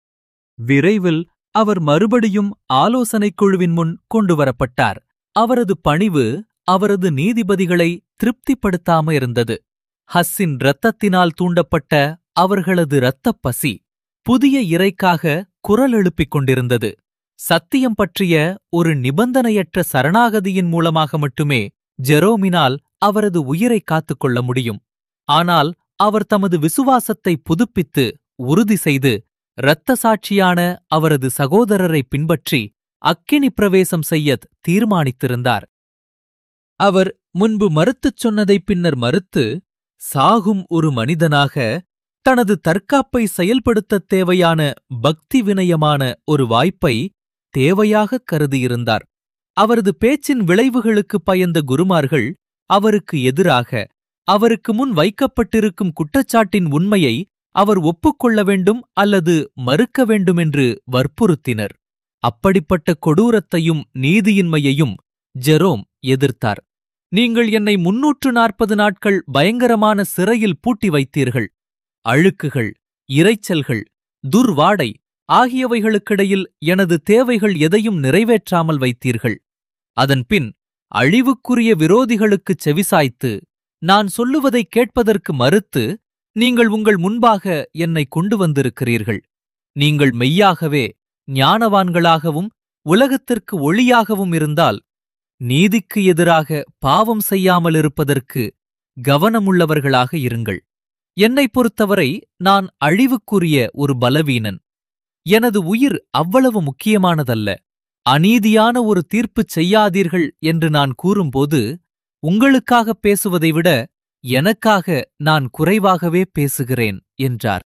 விரைவில் அவர் மறுபடியும் ஆலோசனைக் குழுவின் முன் கொண்டுவரப்பட்டார் அவரது பணிவு அவரது நீதிபதிகளை திருப்திப்படுத்தாம இருந்தது ஹஸ்ஸின் இரத்தத்தினால் தூண்டப்பட்ட அவர்களது இரத்தப் பசி புதிய இறைக்காக குரல் எழுப்பிக் கொண்டிருந்தது சத்தியம் பற்றிய ஒரு நிபந்தனையற்ற சரணாகதியின் மூலமாக மட்டுமே ஜெரோமினால் அவரது உயிரை காத்துக்கொள்ள முடியும் ஆனால் அவர் தமது விசுவாசத்தை புதுப்பித்து உறுதி செய்து இரத்த சாட்சியான அவரது சகோதரரை பின்பற்றி அக்கினி பிரவேசம் செய்யத் தீர்மானித்திருந்தார் அவர் முன்பு மறுத்துச் சொன்னதை பின்னர் மறுத்து சாகும் ஒரு மனிதனாக தனது தற்காப்பை செயல்படுத்தத் தேவையான பக்தி வினயமான ஒரு வாய்ப்பை தேவையாகக் கருதியிருந்தார் அவரது பேச்சின் விளைவுகளுக்கு பயந்த குருமார்கள் அவருக்கு எதிராக அவருக்கு முன் வைக்கப்பட்டிருக்கும் குற்றச்சாட்டின் உண்மையை அவர் ஒப்புக்கொள்ள வேண்டும் அல்லது மறுக்க வேண்டுமென்று வற்புறுத்தினர் அப்படிப்பட்ட கொடூரத்தையும் நீதியின்மையையும் ஜெரோம் எதிர்த்தார் நீங்கள் என்னை முன்னூற்று நாற்பது நாட்கள் பயங்கரமான சிறையில் பூட்டி வைத்தீர்கள் அழுக்குகள் இரைச்சல்கள் துர்வாடை ஆகியவைகளுக்கிடையில் எனது தேவைகள் எதையும் நிறைவேற்றாமல் வைத்தீர்கள் அதன்பின் அழிவுக்குரிய விரோதிகளுக்குச் செவிசாய்த்து நான் சொல்லுவதைக் கேட்பதற்கு மறுத்து நீங்கள் உங்கள் முன்பாக என்னை கொண்டு வந்திருக்கிறீர்கள் நீங்கள் மெய்யாகவே ஞானவான்களாகவும் உலகத்திற்கு ஒளியாகவும் இருந்தால் நீதிக்கு எதிராக பாவம் செய்யாமலிருப்பதற்கு கவனமுள்ளவர்களாக இருங்கள் என்னைப் பொறுத்தவரை நான் அழிவுக்குரிய ஒரு பலவீனன் எனது உயிர் அவ்வளவு முக்கியமானதல்ல அநீதியான ஒரு தீர்ப்புச் செய்யாதீர்கள் என்று நான் கூறும்போது உங்களுக்காகப் பேசுவதை விட எனக்காக நான் குறைவாகவே பேசுகிறேன் என்றார்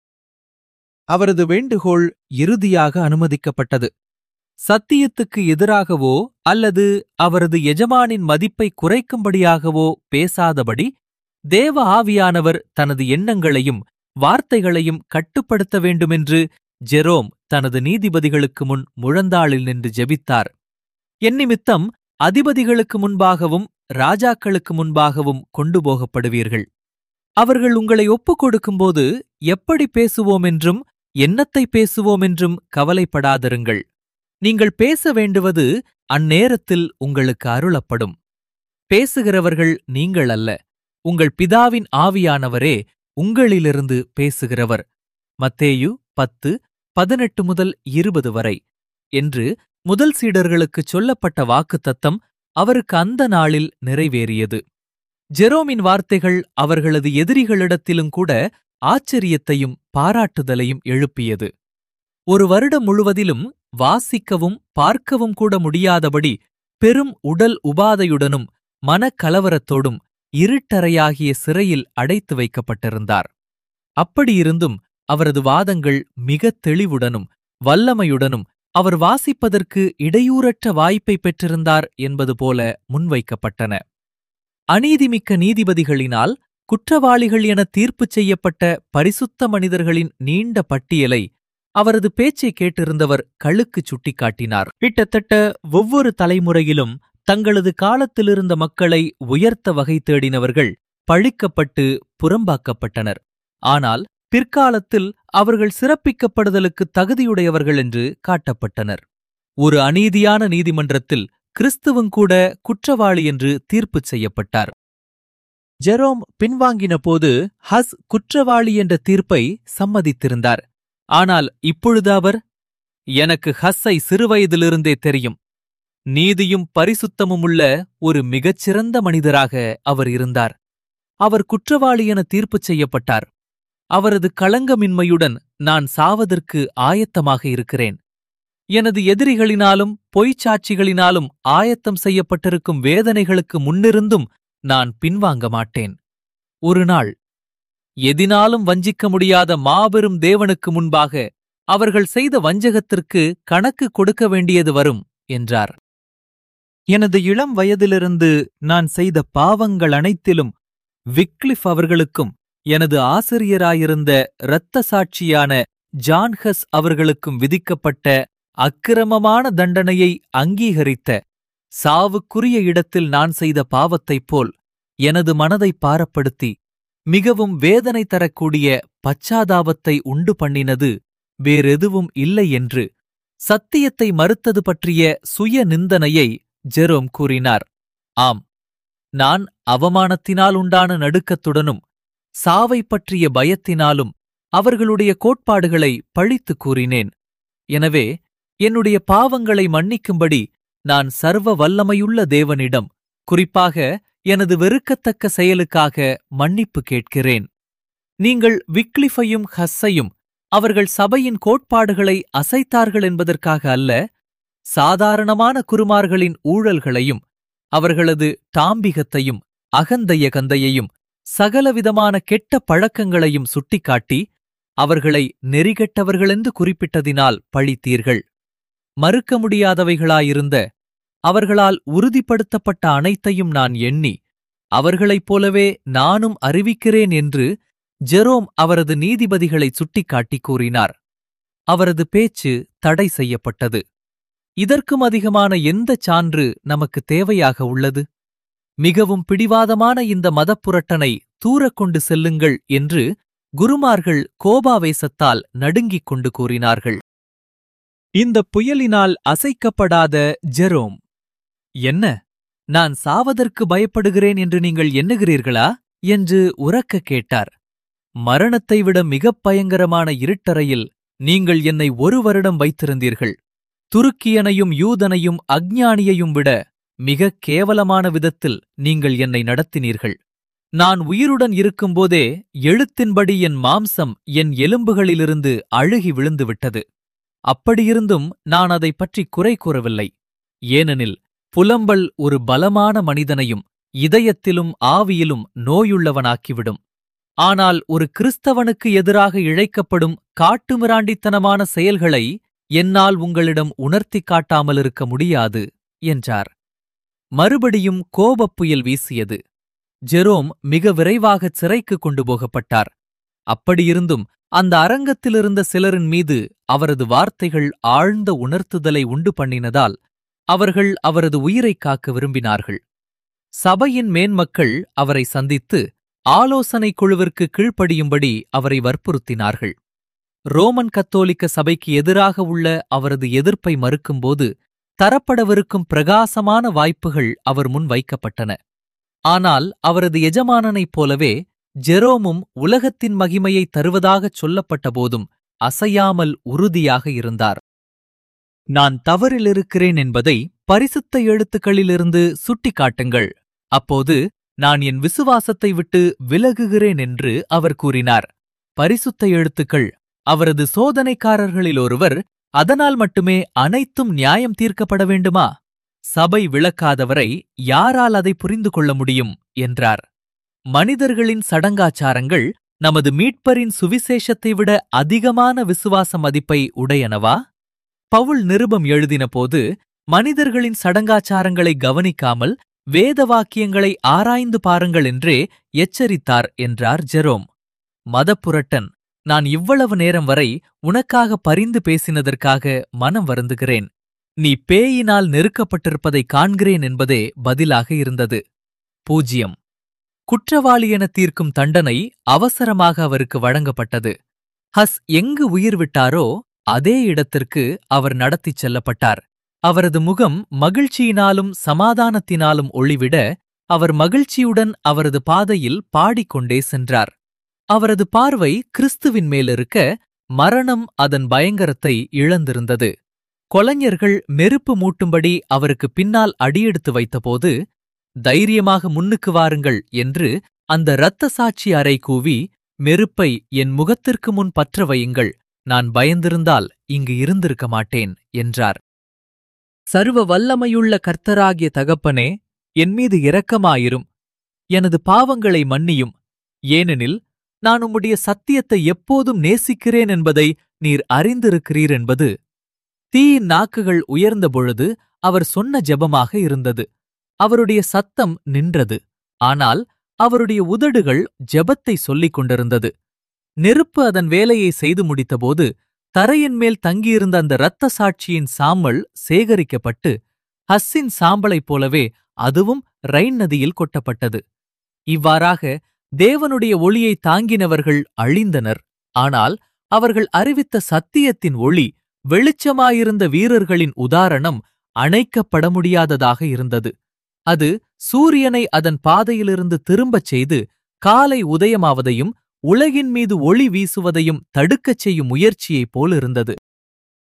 அவரது வேண்டுகோள் இறுதியாக அனுமதிக்கப்பட்டது சத்தியத்துக்கு எதிராகவோ அல்லது அவரது எஜமானின் மதிப்பை குறைக்கும்படியாகவோ பேசாதபடி தேவ ஆவியானவர் தனது எண்ணங்களையும் வார்த்தைகளையும் கட்டுப்படுத்த வேண்டுமென்று ஜெரோம் தனது நீதிபதிகளுக்கு முன் முழந்தாளில் நின்று ஜெபித்தார் என்னிமித்தம் அதிபதிகளுக்கு முன்பாகவும் ராஜாக்களுக்கு முன்பாகவும் கொண்டு போகப்படுவீர்கள் அவர்கள் உங்களை ஒப்புக் கொடுக்கும்போது எப்படி பேசுவோம் என்றும் என்னத்தை பேசுவோம் என்றும் கவலைப்படாதிருங்கள் நீங்கள் பேச வேண்டுவது அந்நேரத்தில் உங்களுக்கு அருளப்படும் பேசுகிறவர்கள் நீங்கள் அல்ல உங்கள் பிதாவின் ஆவியானவரே உங்களிலிருந்து பேசுகிறவர் மத்தேயு பத்து பதினெட்டு முதல் இருபது வரை என்று முதல் சீடர்களுக்குச் சொல்லப்பட்ட வாக்குத்தத்தம் அவருக்கு அந்த நாளில் நிறைவேறியது ஜெரோமின் வார்த்தைகள் அவர்களது எதிரிகளிடத்திலும் கூட ஆச்சரியத்தையும் பாராட்டுதலையும் எழுப்பியது ஒரு வருடம் முழுவதிலும் வாசிக்கவும் பார்க்கவும் கூட முடியாதபடி பெரும் உடல் உபாதையுடனும் மனக்கலவரத்தோடும் இருட்டறையாகிய சிறையில் அடைத்து வைக்கப்பட்டிருந்தார் அப்படியிருந்தும் அவரது வாதங்கள் மிகத் தெளிவுடனும் வல்லமையுடனும் அவர் வாசிப்பதற்கு இடையூறற்ற வாய்ப்பை பெற்றிருந்தார் என்பது போல முன்வைக்கப்பட்டன அநீதிமிக்க நீதிபதிகளினால் குற்றவாளிகள் என தீர்ப்புச் செய்யப்பட்ட பரிசுத்த மனிதர்களின் நீண்ட பட்டியலை அவரது பேச்சை கேட்டிருந்தவர் கழுக்குச் சுட்டிக்காட்டினார் கிட்டத்தட்ட ஒவ்வொரு தலைமுறையிலும் தங்களது காலத்திலிருந்த மக்களை உயர்த்த வகை தேடினவர்கள் பழிக்கப்பட்டு புறம்பாக்கப்பட்டனர் ஆனால் பிற்காலத்தில் அவர்கள் சிறப்பிக்கப்படுதலுக்கு தகுதியுடையவர்கள் என்று காட்டப்பட்டனர் ஒரு அநீதியான நீதிமன்றத்தில் கிறிஸ்துவும் கூட குற்றவாளி என்று தீர்ப்புச் செய்யப்பட்டார் ஜெரோம் பின்வாங்கின போது ஹஸ் குற்றவாளி என்ற தீர்ப்பை சம்மதித்திருந்தார் ஆனால் இப்பொழுது அவர் எனக்கு ஹஸ்ஸை சிறுவயதிலிருந்தே தெரியும் நீதியும் பரிசுத்தமும் உள்ள ஒரு மிகச்சிறந்த மனிதராக அவர் இருந்தார் அவர் குற்றவாளி என தீர்ப்புச் செய்யப்பட்டார் அவரது களங்கமின்மையுடன் நான் சாவதற்கு ஆயத்தமாக இருக்கிறேன் எனது எதிரிகளினாலும் பொய்ச்சாட்சிகளினாலும் ஆயத்தம் செய்யப்பட்டிருக்கும் வேதனைகளுக்கு முன்னிருந்தும் நான் பின்வாங்க மாட்டேன் ஒரு நாள் எதினாலும் வஞ்சிக்க முடியாத மாபெரும் தேவனுக்கு முன்பாக அவர்கள் செய்த வஞ்சகத்திற்கு கணக்கு கொடுக்க வேண்டியது வரும் என்றார் எனது இளம் வயதிலிருந்து நான் செய்த பாவங்கள் அனைத்திலும் விக்லிஃப் அவர்களுக்கும் எனது ஆசிரியராயிருந்த இரத்த சாட்சியான ஜான்ஹஸ் அவர்களுக்கும் விதிக்கப்பட்ட அக்கிரமமான தண்டனையை அங்கீகரித்த சாவுக்குரிய இடத்தில் நான் செய்த பாவத்தைப் போல் எனது மனதை பாரப்படுத்தி மிகவும் வேதனை தரக்கூடிய பச்சாதாபத்தை உண்டு பண்ணினது வேறெதுவும் இல்லை என்று சத்தியத்தை மறுத்தது பற்றிய சுய நிந்தனையை ஜெரோம் கூறினார் ஆம் நான் அவமானத்தினால் உண்டான நடுக்கத்துடனும் சாவை பற்றிய பயத்தினாலும் அவர்களுடைய கோட்பாடுகளை பழித்துக் கூறினேன் எனவே என்னுடைய பாவங்களை மன்னிக்கும்படி நான் சர்வ வல்லமையுள்ள தேவனிடம் குறிப்பாக எனது வெறுக்கத்தக்க செயலுக்காக மன்னிப்பு கேட்கிறேன் நீங்கள் விக்லிஃபையும் ஹஸ்ஸையும் அவர்கள் சபையின் கோட்பாடுகளை அசைத்தார்கள் என்பதற்காக அல்ல சாதாரணமான குருமார்களின் ஊழல்களையும் அவர்களது டாம்பிகத்தையும் அகந்தைய கந்தையையும் சகலவிதமான கெட்ட பழக்கங்களையும் சுட்டிக்காட்டி அவர்களை நெறிகெட்டவர்களென்று குறிப்பிட்டதினால் பழித்தீர்கள் மறுக்க முடியாதவைகளாயிருந்த அவர்களால் உறுதிப்படுத்தப்பட்ட அனைத்தையும் நான் எண்ணி அவர்களைப் போலவே நானும் அறிவிக்கிறேன் என்று ஜெரோம் அவரது நீதிபதிகளை சுட்டிக்காட்டி கூறினார் அவரது பேச்சு தடை செய்யப்பட்டது இதற்கும் அதிகமான எந்தச் சான்று நமக்கு தேவையாக உள்ளது மிகவும் பிடிவாதமான இந்த மதப்புரட்டனை தூரக் கொண்டு செல்லுங்கள் என்று குருமார்கள் கோபாவேசத்தால் நடுங்கிக் கொண்டு கூறினார்கள் இந்த புயலினால் அசைக்கப்படாத ஜெரோம் என்ன நான் சாவதற்கு பயப்படுகிறேன் என்று நீங்கள் எண்ணுகிறீர்களா என்று உரக்க கேட்டார் மரணத்தை விட மிகப் பயங்கரமான இருட்டறையில் நீங்கள் என்னை ஒரு வருடம் வைத்திருந்தீர்கள் துருக்கியனையும் யூதனையும் அஞ்ஞானியையும் விட மிகக் கேவலமான விதத்தில் நீங்கள் என்னை நடத்தினீர்கள் நான் உயிருடன் இருக்கும்போதே எழுத்தின்படி என் மாம்சம் என் எலும்புகளிலிருந்து அழுகி விழுந்துவிட்டது அப்படியிருந்தும் நான் அதைப் பற்றி குறை கூறவில்லை ஏனெனில் புலம்பல் ஒரு பலமான மனிதனையும் இதயத்திலும் ஆவியிலும் நோயுள்ளவனாக்கிவிடும் ஆனால் ஒரு கிறிஸ்தவனுக்கு எதிராக இழைக்கப்படும் காட்டுமிராண்டித்தனமான செயல்களை என்னால் உங்களிடம் உணர்த்திக் காட்டாமலிருக்க முடியாது என்றார் மறுபடியும் கோபப் புயல் வீசியது ஜெரோம் மிக விரைவாக சிறைக்கு கொண்டு போகப்பட்டார் அப்படியிருந்தும் அந்த அரங்கத்திலிருந்த சிலரின் மீது அவரது வார்த்தைகள் ஆழ்ந்த உணர்த்துதலை உண்டு பண்ணினதால் அவர்கள் அவரது உயிரைக் காக்க விரும்பினார்கள் சபையின் மேன்மக்கள் அவரை சந்தித்து ஆலோசனைக் குழுவிற்கு கீழ்ப்படியும்படி அவரை வற்புறுத்தினார்கள் ரோமன் கத்தோலிக்க சபைக்கு எதிராக உள்ள அவரது எதிர்ப்பை மறுக்கும்போது தரப்படவிருக்கும் பிரகாசமான வாய்ப்புகள் அவர் முன் வைக்கப்பட்டன ஆனால் அவரது எஜமானனைப் போலவே ஜெரோமும் உலகத்தின் மகிமையை தருவதாகச் சொல்லப்பட்டபோதும் அசையாமல் உறுதியாக இருந்தார் நான் தவறிலிருக்கிறேன் என்பதை பரிசுத்த எழுத்துக்களிலிருந்து சுட்டிக்காட்டுங்கள் அப்போது நான் என் விசுவாசத்தை விட்டு விலகுகிறேன் என்று அவர் கூறினார் பரிசுத்த எழுத்துக்கள் அவரது சோதனைக்காரர்களில் ஒருவர் அதனால் மட்டுமே அனைத்தும் நியாயம் தீர்க்கப்பட வேண்டுமா சபை விளக்காதவரை யாரால் அதை புரிந்து கொள்ள முடியும் என்றார் மனிதர்களின் சடங்காச்சாரங்கள் நமது மீட்பரின் சுவிசேஷத்தை விட அதிகமான விசுவாச மதிப்பை உடையனவா பவுல் நிருபம் எழுதினபோது மனிதர்களின் சடங்காச்சாரங்களை கவனிக்காமல் வேத வாக்கியங்களை ஆராய்ந்து பாருங்கள் என்றே எச்சரித்தார் என்றார் ஜெரோம் மதப்புரட்டன் நான் இவ்வளவு நேரம் வரை உனக்காக பரிந்து பேசினதற்காக மனம் வருந்துகிறேன் நீ பேயினால் நெருக்கப்பட்டிருப்பதை காண்கிறேன் என்பதே பதிலாக இருந்தது பூஜ்யம் குற்றவாளி என தீர்க்கும் தண்டனை அவசரமாக அவருக்கு வழங்கப்பட்டது ஹஸ் எங்கு உயிர் விட்டாரோ அதே இடத்திற்கு அவர் நடத்திச் செல்லப்பட்டார் அவரது முகம் மகிழ்ச்சியினாலும் சமாதானத்தினாலும் ஒளிவிட அவர் மகிழ்ச்சியுடன் அவரது பாதையில் பாடிக்கொண்டே சென்றார் அவரது பார்வை கிறிஸ்துவின் மேலிருக்க மரணம் அதன் பயங்கரத்தை இழந்திருந்தது கொலைஞர்கள் நெருப்பு மூட்டும்படி அவருக்கு பின்னால் அடியெடுத்து வைத்தபோது தைரியமாக முன்னுக்கு வாருங்கள் என்று அந்த இரத்த சாட்சி அறை கூவி நெருப்பை என் முகத்திற்கு முன் பற்ற வையுங்கள் நான் பயந்திருந்தால் இங்கு இருந்திருக்க மாட்டேன் என்றார் சர்வ வல்லமையுள்ள கர்த்தராகிய தகப்பனே என் மீது இரக்கமாயிரும் எனது பாவங்களை மன்னியும் ஏனெனில் நான் உம்முடைய சத்தியத்தை எப்போதும் நேசிக்கிறேன் என்பதை நீர் அறிந்திருக்கிறீர் என்பது தீயின் நாக்குகள் உயர்ந்த பொழுது அவர் சொன்ன ஜெபமாக இருந்தது அவருடைய சத்தம் நின்றது ஆனால் அவருடைய உதடுகள் ஜெபத்தை சொல்லிக் கொண்டிருந்தது நெருப்பு அதன் வேலையை செய்து முடித்தபோது தரையின் மேல் தங்கியிருந்த அந்த இரத்த சாட்சியின் சாம்பல் சேகரிக்கப்பட்டு ஹஸ்ஸின் சாம்பலைப் போலவே அதுவும் ரைன் நதியில் கொட்டப்பட்டது இவ்வாறாக தேவனுடைய ஒளியை தாங்கினவர்கள் அழிந்தனர் ஆனால் அவர்கள் அறிவித்த சத்தியத்தின் ஒளி வெளிச்சமாயிருந்த வீரர்களின் உதாரணம் அணைக்கப்பட முடியாததாக இருந்தது அது சூரியனை அதன் பாதையிலிருந்து திரும்பச் செய்து காலை உதயமாவதையும் உலகின் மீது ஒளி வீசுவதையும் தடுக்கச் செய்யும் முயற்சியைப் போலிருந்தது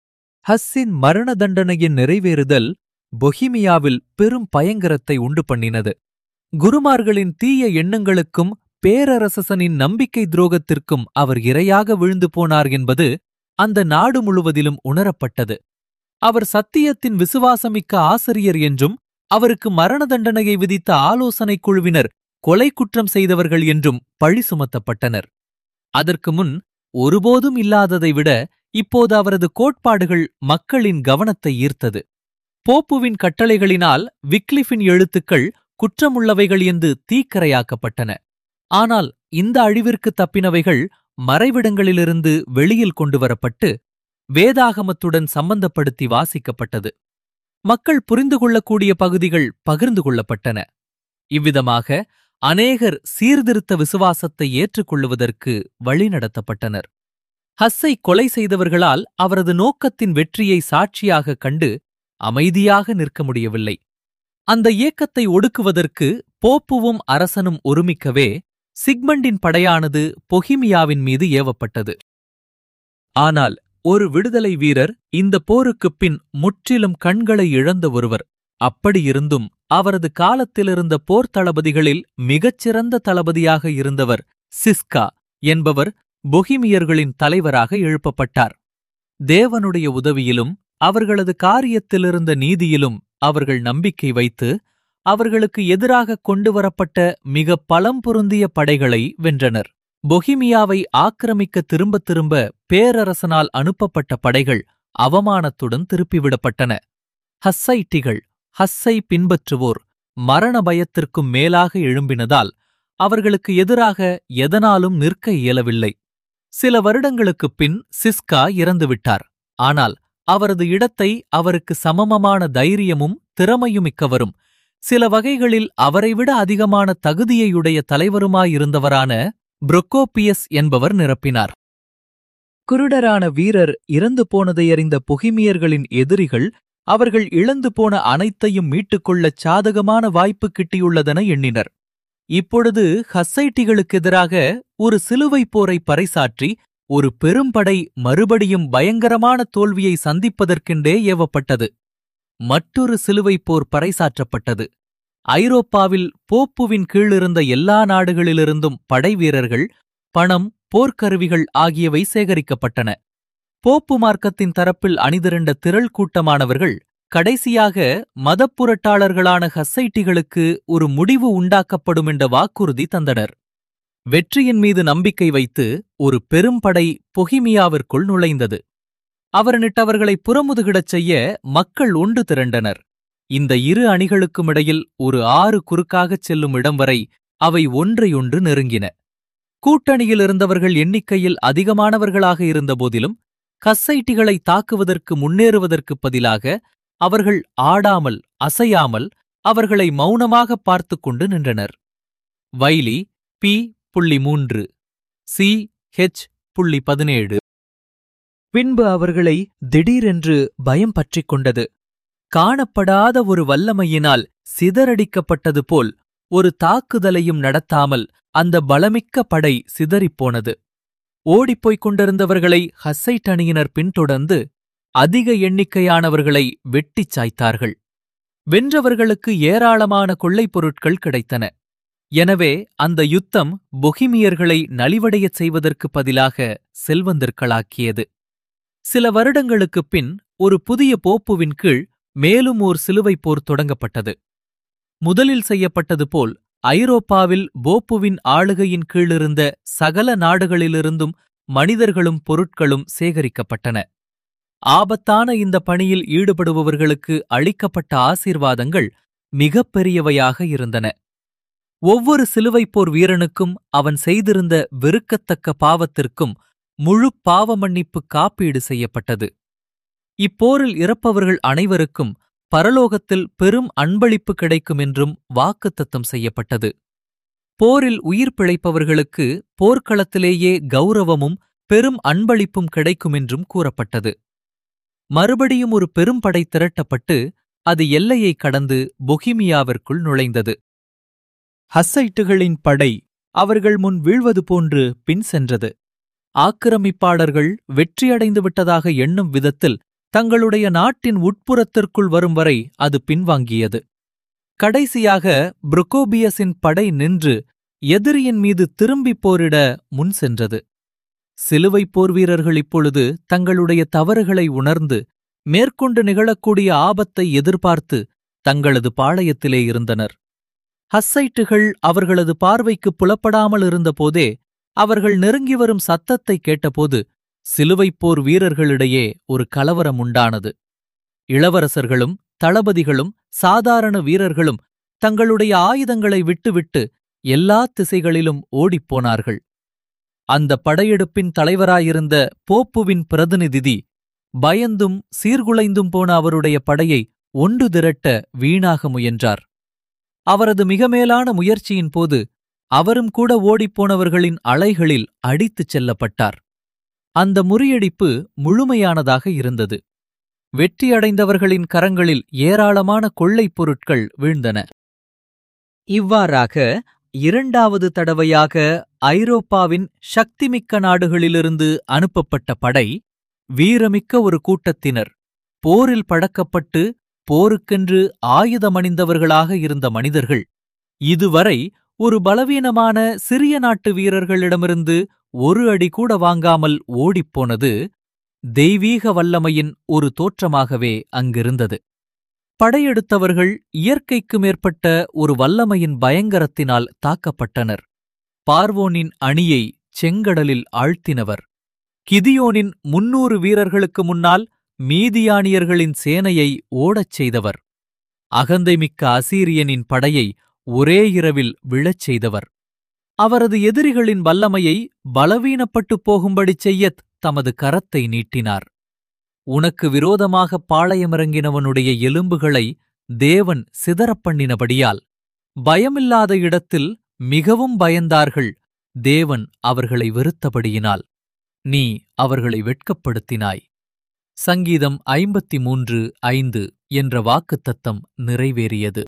ஹஸ்ஸின் மரண தண்டனையின் நிறைவேறுதல் பொஹிமியாவில் பெரும் பயங்கரத்தை உண்டு பண்ணினது குருமார்களின் தீய எண்ணங்களுக்கும் பேரரசனின் நம்பிக்கை துரோகத்திற்கும் அவர் இரையாக விழுந்து போனார் என்பது அந்த நாடு முழுவதிலும் உணரப்பட்டது அவர் சத்தியத்தின் விசுவாசமிக்க ஆசிரியர் என்றும் அவருக்கு மரண தண்டனையை விதித்த ஆலோசனைக் குழுவினர் கொலை குற்றம் செய்தவர்கள் என்றும் பழி சுமத்தப்பட்டனர் அதற்கு முன் ஒருபோதும் இல்லாததை விட இப்போது அவரது கோட்பாடுகள் மக்களின் கவனத்தை ஈர்த்தது போப்புவின் கட்டளைகளினால் விக்லிஃபின் எழுத்துக்கள் குற்றமுள்ளவைகள் என்று தீக்கரையாக்கப்பட்டன ஆனால் இந்த அழிவிற்கு தப்பினவைகள் மறைவிடங்களிலிருந்து வெளியில் கொண்டுவரப்பட்டு வேதாகமத்துடன் சம்பந்தப்படுத்தி வாசிக்கப்பட்டது மக்கள் புரிந்து கொள்ளக்கூடிய பகுதிகள் பகிர்ந்து கொள்ளப்பட்டன இவ்விதமாக அநேகர் சீர்திருத்த விசுவாசத்தை ஏற்றுக்கொள்ளுவதற்கு வழிநடத்தப்பட்டனர் ஹஸ்ஸை கொலை செய்தவர்களால் அவரது நோக்கத்தின் வெற்றியை சாட்சியாகக் கண்டு அமைதியாக நிற்க முடியவில்லை அந்த இயக்கத்தை ஒடுக்குவதற்கு போப்புவும் அரசனும் ஒருமிக்கவே சிக்மண்டின் படையானது பொஹிமியாவின் மீது ஏவப்பட்டது ஆனால் ஒரு விடுதலை வீரர் இந்த போருக்குப் பின் முற்றிலும் கண்களை இழந்த ஒருவர் அப்படியிருந்தும் அவரது காலத்திலிருந்த போர் தளபதிகளில் மிகச்சிறந்த தளபதியாக இருந்தவர் சிஸ்கா என்பவர் பொஹிமியர்களின் தலைவராக எழுப்பப்பட்டார் தேவனுடைய உதவியிலும் அவர்களது காரியத்திலிருந்த நீதியிலும் அவர்கள் நம்பிக்கை வைத்து அவர்களுக்கு எதிராக கொண்டுவரப்பட்ட மிக பலம் பொருந்திய படைகளை வென்றனர் பொஹிமியாவை ஆக்கிரமிக்க திரும்பத் திரும்ப பேரரசனால் அனுப்பப்பட்ட படைகள் அவமானத்துடன் திருப்பிவிடப்பட்டன ஹஸ்ஸைட்டிகள் ஹஸ்ஸை பின்பற்றுவோர் மரண பயத்திற்கும் மேலாக எழும்பினதால் அவர்களுக்கு எதிராக எதனாலும் நிற்க இயலவில்லை சில வருடங்களுக்குப் பின் சிஸ்கா இறந்துவிட்டார் ஆனால் அவரது இடத்தை அவருக்கு சமமமான தைரியமும் திறமையுமிக்கவரும் சில வகைகளில் அவரைவிட அதிகமான தகுதியையுடைய தலைவருமாயிருந்தவரான புரொக்கோப்பியஸ் என்பவர் நிரப்பினார் குருடரான வீரர் இறந்து போனதை அறிந்த பொகிமியர்களின் எதிரிகள் அவர்கள் இழந்து போன அனைத்தையும் மீட்டுக்கொள்ளச் சாதகமான வாய்ப்பு கிட்டியுள்ளதென எண்ணினர் இப்பொழுது ஹஸ்ஸைட்டிகளுக்கு எதிராக ஒரு சிலுவைப் போரை பறைசாற்றி ஒரு பெரும்படை மறுபடியும் பயங்கரமான தோல்வியை சந்திப்பதற்கென்றே ஏவப்பட்டது மற்றொரு சிலுவைப் போர் பறைசாற்றப்பட்டது ஐரோப்பாவில் போப்புவின் கீழிருந்த எல்லா நாடுகளிலிருந்தும் படைவீரர்கள் பணம் போர்க்கருவிகள் ஆகியவை சேகரிக்கப்பட்டன போப்பு மார்க்கத்தின் தரப்பில் அணிதிரண்ட திரள் கூட்டமானவர்கள் கடைசியாக மதப்புரட்டாளர்களான ஹஸ்ஸைட்டிகளுக்கு ஒரு முடிவு உண்டாக்கப்படும் என்ற வாக்குறுதி தந்தனர் வெற்றியின் மீது நம்பிக்கை வைத்து ஒரு பெரும்படை பொஹிமியாவிற்குள் நுழைந்தது அவரனிட்டவர்களை புறமுதுகிடச் செய்ய மக்கள் ஒன்று திரண்டனர் இந்த இரு அணிகளுக்குமிடையில் ஒரு ஆறு குறுக்காகச் செல்லும் இடம் வரை அவை ஒன்றையொன்று நெருங்கின கூட்டணியில் இருந்தவர்கள் எண்ணிக்கையில் அதிகமானவர்களாக இருந்தபோதிலும் கஸ்ஸைட்டிகளை தாக்குவதற்கு முன்னேறுவதற்குப் பதிலாக அவர்கள் ஆடாமல் அசையாமல் அவர்களை மௌனமாக பார்த்துக் கொண்டு நின்றனர் வைலி பி புள்ளி மூன்று சி ஹெச் புள்ளி பதினேழு பின்பு அவர்களை திடீரென்று பயம் பற்றிக் கொண்டது காணப்படாத ஒரு வல்லமையினால் சிதறடிக்கப்பட்டது போல் ஒரு தாக்குதலையும் நடத்தாமல் அந்த பலமிக்க படை சிதறிப்போனது ஓடிப்போய்க் கொண்டிருந்தவர்களை ஹஸ்ஸைட் அணியினர் பின்தொடர்ந்து அதிக எண்ணிக்கையானவர்களை வெட்டிச் சாய்த்தார்கள் வென்றவர்களுக்கு ஏராளமான கொள்ளைப் பொருட்கள் கிடைத்தன எனவே அந்த யுத்தம் பொஹிமியர்களை நலிவடையச் செய்வதற்குப் பதிலாக செல்வந்தர்களாக்கியது சில வருடங்களுக்குப் பின் ஒரு புதிய போப்புவின் கீழ் மேலும் ஓர் சிலுவைப் போர் தொடங்கப்பட்டது முதலில் செய்யப்பட்டது போல் ஐரோப்பாவில் போப்புவின் ஆளுகையின் கீழிருந்த சகல நாடுகளிலிருந்தும் மனிதர்களும் பொருட்களும் சேகரிக்கப்பட்டன ஆபத்தான இந்த பணியில் ஈடுபடுபவர்களுக்கு அளிக்கப்பட்ட ஆசீர்வாதங்கள் மிகப் பெரியவையாக இருந்தன ஒவ்வொரு சிலுவைப் போர் வீரனுக்கும் அவன் செய்திருந்த வெறுக்கத்தக்க பாவத்திற்கும் முழு பாவ மன்னிப்பு காப்பீடு செய்யப்பட்டது இப்போரில் இறப்பவர்கள் அனைவருக்கும் பரலோகத்தில் பெரும் அன்பளிப்பு கிடைக்கும் என்றும் வாக்குத்தத்தம் செய்யப்பட்டது போரில் உயிர் பிழைப்பவர்களுக்கு போர்க்களத்திலேயே கௌரவமும் பெரும் அன்பளிப்பும் கிடைக்கும் என்றும் கூறப்பட்டது மறுபடியும் ஒரு பெரும் படை திரட்டப்பட்டு அது எல்லையைக் கடந்து பொஹிமியாவிற்குள் நுழைந்தது ஹஸ்ஸைட்டுகளின் படை அவர்கள் முன் வீழ்வது போன்று பின் சென்றது ஆக்கிரமிப்பாளர்கள் வெற்றியடைந்து விட்டதாக எண்ணும் விதத்தில் தங்களுடைய நாட்டின் உட்புறத்திற்குள் வரும் வரை அது பின்வாங்கியது கடைசியாக புரொகோபியஸின் படை நின்று எதிரியின் மீது திரும்பிப் போரிட முன் சென்றது சிலுவைப் போர் வீரர்கள் இப்பொழுது தங்களுடைய தவறுகளை உணர்ந்து மேற்கொண்டு நிகழக்கூடிய ஆபத்தை எதிர்பார்த்து தங்களது பாளையத்திலே இருந்தனர் ஹஸ்ஸைட்டுகள் அவர்களது பார்வைக்கு புலப்படாமல் இருந்தபோதே அவர்கள் நெருங்கி வரும் சத்தத்தை கேட்டபோது சிலுவைப் போர் வீரர்களிடையே ஒரு கலவரம் உண்டானது இளவரசர்களும் தளபதிகளும் சாதாரண வீரர்களும் தங்களுடைய ஆயுதங்களை விட்டுவிட்டு எல்லா திசைகளிலும் ஓடிப்போனார்கள் அந்த படையெடுப்பின் தலைவராயிருந்த போப்புவின் பிரதிநிதி பயந்தும் சீர்குலைந்தும் போன அவருடைய படையை ஒன்று திரட்ட வீணாக முயன்றார் அவரது மிக மேலான முயற்சியின் போது அவரும் கூட ஓடிப்போனவர்களின் அலைகளில் அடித்துச் செல்லப்பட்டார் அந்த முறியடிப்பு முழுமையானதாக இருந்தது வெற்றியடைந்தவர்களின் கரங்களில் ஏராளமான கொள்ளைப் பொருட்கள் வீழ்ந்தன இவ்வாறாக இரண்டாவது தடவையாக ஐரோப்பாவின் சக்திமிக்க நாடுகளிலிருந்து அனுப்பப்பட்ட படை வீரமிக்க ஒரு கூட்டத்தினர் போரில் பழக்கப்பட்டு போருக்கென்று ஆயுதமணிந்தவர்களாக இருந்த மனிதர்கள் இதுவரை ஒரு பலவீனமான சிறிய நாட்டு வீரர்களிடமிருந்து ஒரு அடி கூட வாங்காமல் ஓடிப்போனது தெய்வீக வல்லமையின் ஒரு தோற்றமாகவே அங்கிருந்தது படையெடுத்தவர்கள் இயற்கைக்கு மேற்பட்ட ஒரு வல்லமையின் பயங்கரத்தினால் தாக்கப்பட்டனர் பார்வோனின் அணியை செங்கடலில் ஆழ்த்தினவர் கிதியோனின் முன்னூறு வீரர்களுக்கு முன்னால் மீதியானியர்களின் சேனையை ஓடச் செய்தவர் அகந்தைமிக்க அசீரியனின் படையை ஒரே இரவில் விழச் செய்தவர் அவரது எதிரிகளின் வல்லமையை பலவீனப்பட்டுப் போகும்படி செய்யத் தமது கரத்தை நீட்டினார் உனக்கு விரோதமாக பாளையமிறங்கினவனுடைய எலும்புகளை தேவன் சிதறப் பண்ணினபடியால் பயமில்லாத இடத்தில் மிகவும் பயந்தார்கள் தேவன் அவர்களை வெறுத்தபடியினால் நீ அவர்களை வெட்கப்படுத்தினாய் சங்கீதம் ஐம்பத்தி மூன்று ஐந்து என்ற வாக்குத்தத்தம் நிறைவேறியது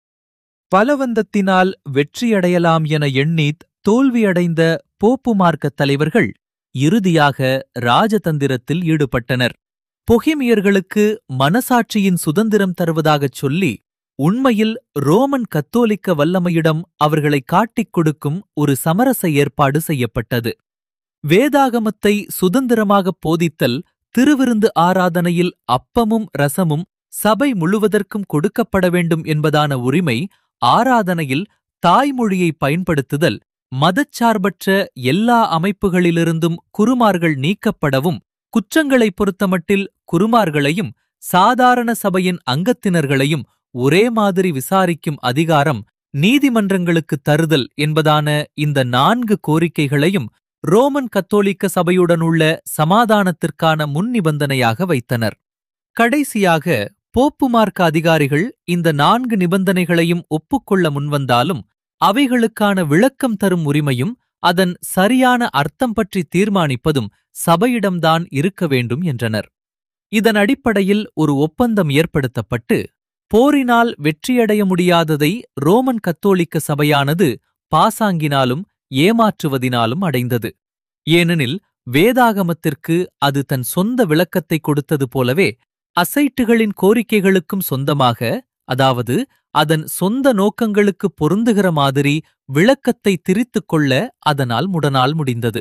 பலவந்தத்தினால் வெற்றியடையலாம் என எண்ணித் தோல்வியடைந்த போப்பு மார்க்கத் தலைவர்கள் இறுதியாக ராஜதந்திரத்தில் ஈடுபட்டனர் பொஹிமியர்களுக்கு மனசாட்சியின் சுதந்திரம் தருவதாகச் சொல்லி உண்மையில் ரோமன் கத்தோலிக்க வல்லமையிடம் அவர்களை காட்டிக் கொடுக்கும் ஒரு சமரச ஏற்பாடு செய்யப்பட்டது வேதாகமத்தை சுதந்திரமாகப் போதித்தல் திருவிருந்து ஆராதனையில் அப்பமும் ரசமும் சபை முழுவதற்கும் கொடுக்கப்பட வேண்டும் என்பதான உரிமை ஆராதனையில் தாய்மொழியை பயன்படுத்துதல் மதச்சார்பற்ற எல்லா அமைப்புகளிலிருந்தும் குருமார்கள் நீக்கப்படவும் குற்றங்களைப் பொறுத்தமட்டில் குருமார்களையும் சாதாரண சபையின் அங்கத்தினர்களையும் ஒரே மாதிரி விசாரிக்கும் அதிகாரம் நீதிமன்றங்களுக்கு தருதல் என்பதான இந்த நான்கு கோரிக்கைகளையும் ரோமன் கத்தோலிக்க சபையுடனுள்ள சமாதானத்திற்கான முன் நிபந்தனையாக வைத்தனர் கடைசியாக போப்பு மார்க்க அதிகாரிகள் இந்த நான்கு நிபந்தனைகளையும் ஒப்புக்கொள்ள முன்வந்தாலும் அவைகளுக்கான விளக்கம் தரும் உரிமையும் அதன் சரியான அர்த்தம் பற்றி தீர்மானிப்பதும் சபையிடம்தான் இருக்க வேண்டும் என்றனர் இதன் அடிப்படையில் ஒரு ஒப்பந்தம் ஏற்படுத்தப்பட்டு போரினால் வெற்றியடைய முடியாததை ரோமன் கத்தோலிக்க சபையானது பாசாங்கினாலும் ஏமாற்றுவதினாலும் அடைந்தது ஏனெனில் வேதாகமத்திற்கு அது தன் சொந்த விளக்கத்தை கொடுத்தது போலவே அசைட்டுகளின் கோரிக்கைகளுக்கும் சொந்தமாக அதாவது அதன் சொந்த நோக்கங்களுக்கு பொருந்துகிற மாதிரி விளக்கத்தை திரித்துக் கொள்ள அதனால் முடனால் முடிந்தது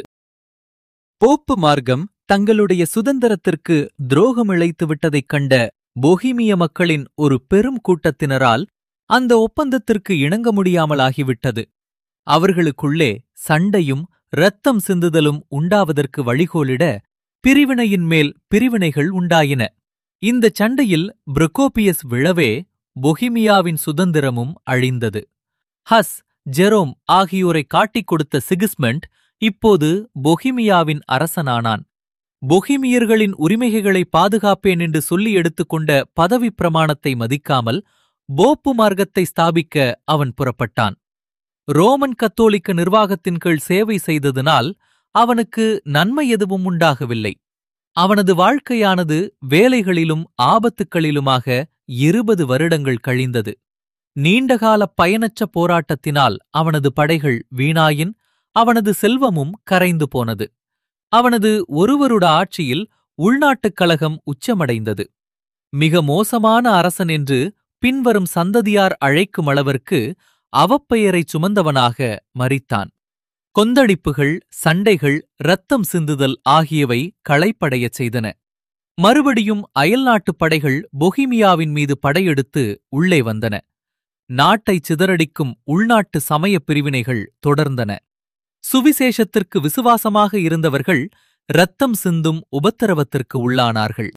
போப்பு மார்க்கம் தங்களுடைய சுதந்திரத்திற்கு துரோகம் இழைத்து விட்டதைக் கண்ட பொஹிமிய மக்களின் ஒரு பெரும் கூட்டத்தினரால் அந்த ஒப்பந்தத்திற்கு இணங்க முடியாமல் ஆகிவிட்டது அவர்களுக்குள்ளே சண்டையும் இரத்தம் சிந்துதலும் உண்டாவதற்கு வழிகோலிட பிரிவினையின் மேல் பிரிவினைகள் உண்டாயின இந்தச் சண்டையில் புரொகோபியஸ் விழவே பொஹிமியாவின் சுதந்திரமும் அழிந்தது ஹஸ் ஜெரோம் ஆகியோரை காட்டிக் கொடுத்த சிகிஸ்மெண்ட் இப்போது பொஹிமியாவின் அரசனானான் பொஹிமியர்களின் உரிமைகளை பாதுகாப்பேன் என்று சொல்லி எடுத்துக்கொண்ட பதவி பிரமாணத்தை மதிக்காமல் போப்பு மார்க்கத்தை ஸ்தாபிக்க அவன் புறப்பட்டான் ரோமன் கத்தோலிக்க நிர்வாகத்தின் கீழ் சேவை செய்ததினால் அவனுக்கு நன்மை எதுவும் உண்டாகவில்லை அவனது வாழ்க்கையானது வேலைகளிலும் ஆபத்துக்களிலுமாக இருபது வருடங்கள் கழிந்தது நீண்டகால பயனற்ற போராட்டத்தினால் அவனது படைகள் வீணாயின் அவனது செல்வமும் கரைந்து போனது அவனது ஒருவருட ஆட்சியில் உள்நாட்டுக் கலகம் உச்சமடைந்தது மிக மோசமான அரசன் என்று பின்வரும் சந்ததியார் அழைக்கும் அளவிற்கு அவப்பெயரைச் சுமந்தவனாக மரித்தான் கொந்தளிப்புகள் சண்டைகள் இரத்தம் சிந்துதல் ஆகியவை களைப்படையச் செய்தன மறுபடியும் அயல்நாட்டுப் படைகள் பொஹிமியாவின் மீது படையெடுத்து உள்ளே வந்தன நாட்டைச் சிதறடிக்கும் உள்நாட்டு சமயப் பிரிவினைகள் தொடர்ந்தன சுவிசேஷத்திற்கு விசுவாசமாக இருந்தவர்கள் இரத்தம் சிந்தும் உபத்திரவத்திற்கு உள்ளானார்கள்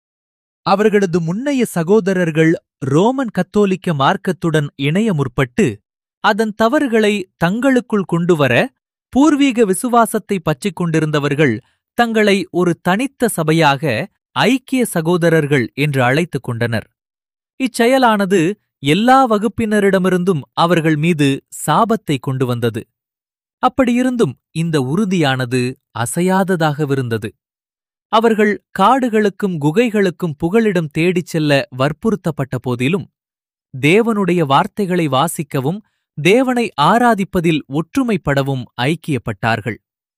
அவர்களது முன்னைய சகோதரர்கள் ரோமன் கத்தோலிக்க மார்க்கத்துடன் இணைய முற்பட்டு அதன் தவறுகளை தங்களுக்குள் கொண்டுவர பூர்வீக விசுவாசத்தை பற்றிக் கொண்டிருந்தவர்கள் தங்களை ஒரு தனித்த சபையாக ஐக்கிய சகோதரர்கள் என்று அழைத்துக் கொண்டனர் இச்செயலானது எல்லா வகுப்பினரிடமிருந்தும் அவர்கள் மீது சாபத்தை கொண்டு வந்தது அப்படியிருந்தும் இந்த உறுதியானது அசையாததாகவிருந்தது அவர்கள் காடுகளுக்கும் குகைகளுக்கும் புகலிடம் தேடிச் செல்ல வற்புறுத்தப்பட்ட போதிலும் தேவனுடைய வார்த்தைகளை வாசிக்கவும் தேவனை ஆராதிப்பதில் ஒற்றுமைப்படவும் ஐக்கியப்பட்டார்கள்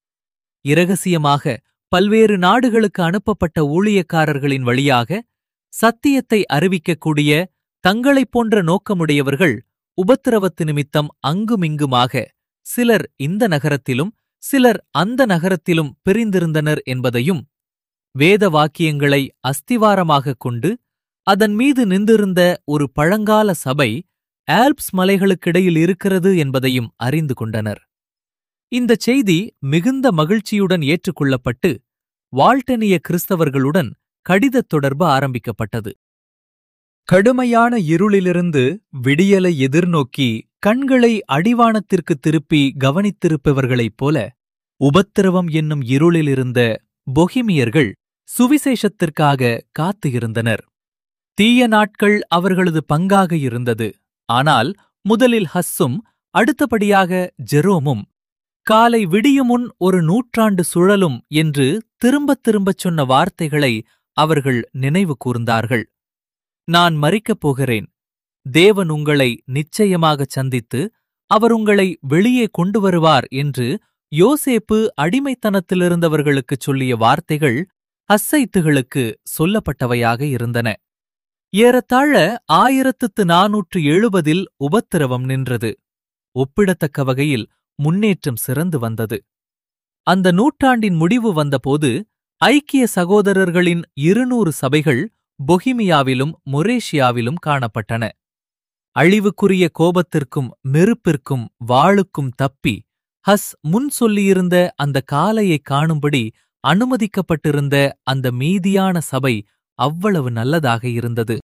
இரகசியமாக பல்வேறு நாடுகளுக்கு அனுப்பப்பட்ட ஊழியக்காரர்களின் வழியாக சத்தியத்தை அறிவிக்கக்கூடிய தங்களைப் போன்ற நோக்கமுடையவர்கள் உபத்திரவத்து நிமித்தம் அங்குமிங்குமாக சிலர் இந்த நகரத்திலும் சிலர் அந்த நகரத்திலும் பிரிந்திருந்தனர் என்பதையும் வேத வாக்கியங்களை அஸ்திவாரமாகக் கொண்டு அதன் மீது நின்றிருந்த ஒரு பழங்கால சபை ஆல்ப்ஸ் மலைகளுக்கிடையில் இருக்கிறது என்பதையும் அறிந்து கொண்டனர் இந்தச் செய்தி மிகுந்த மகிழ்ச்சியுடன் ஏற்றுக்கொள்ளப்பட்டு வால்டனிய கிறிஸ்தவர்களுடன் கடிதத் தொடர்பு ஆரம்பிக்கப்பட்டது கடுமையான இருளிலிருந்து விடியலை எதிர்நோக்கி கண்களை அடிவானத்திற்கு திருப்பி கவனித்திருப்பவர்களைப் போல உபத்திரவம் என்னும் இருளிலிருந்த பொஹிமியர்கள் சுவிசேஷத்திற்காக காத்து இருந்தனர் தீய நாட்கள் அவர்களது பங்காக இருந்தது ஆனால் முதலில் ஹஸ்ஸும் அடுத்தபடியாக ஜெரோமும் காலை விடியுமுன் ஒரு நூற்றாண்டு சுழலும் என்று திரும்பத் திரும்பச் சொன்ன வார்த்தைகளை அவர்கள் நினைவு கூர்ந்தார்கள் நான் மறிக்கப் போகிறேன் தேவன் உங்களை நிச்சயமாகச் சந்தித்து அவர் உங்களை வெளியே கொண்டு வருவார் என்று யோசேப்பு அடிமைத்தனத்திலிருந்தவர்களுக்குச் சொல்லிய வார்த்தைகள் அஸ்ஸைத்துகளுக்கு சொல்லப்பட்டவையாக இருந்தன ஏறத்தாழ ஆயிரத்து நாநூற்று எழுபதில் உபத்திரவம் நின்றது ஒப்பிடத்தக்க வகையில் முன்னேற்றம் சிறந்து வந்தது அந்த நூற்றாண்டின் முடிவு வந்தபோது ஐக்கிய சகோதரர்களின் இருநூறு சபைகள் பொஹிமியாவிலும் மொரேஷியாவிலும் காணப்பட்டன அழிவுக்குரிய கோபத்திற்கும் நெருப்பிற்கும் வாளுக்கும் தப்பி ஹஸ் முன் சொல்லியிருந்த அந்த காலையைக் காணும்படி அனுமதிக்கப்பட்டிருந்த அந்த மீதியான சபை அவ்வளவு நல்லதாக இருந்தது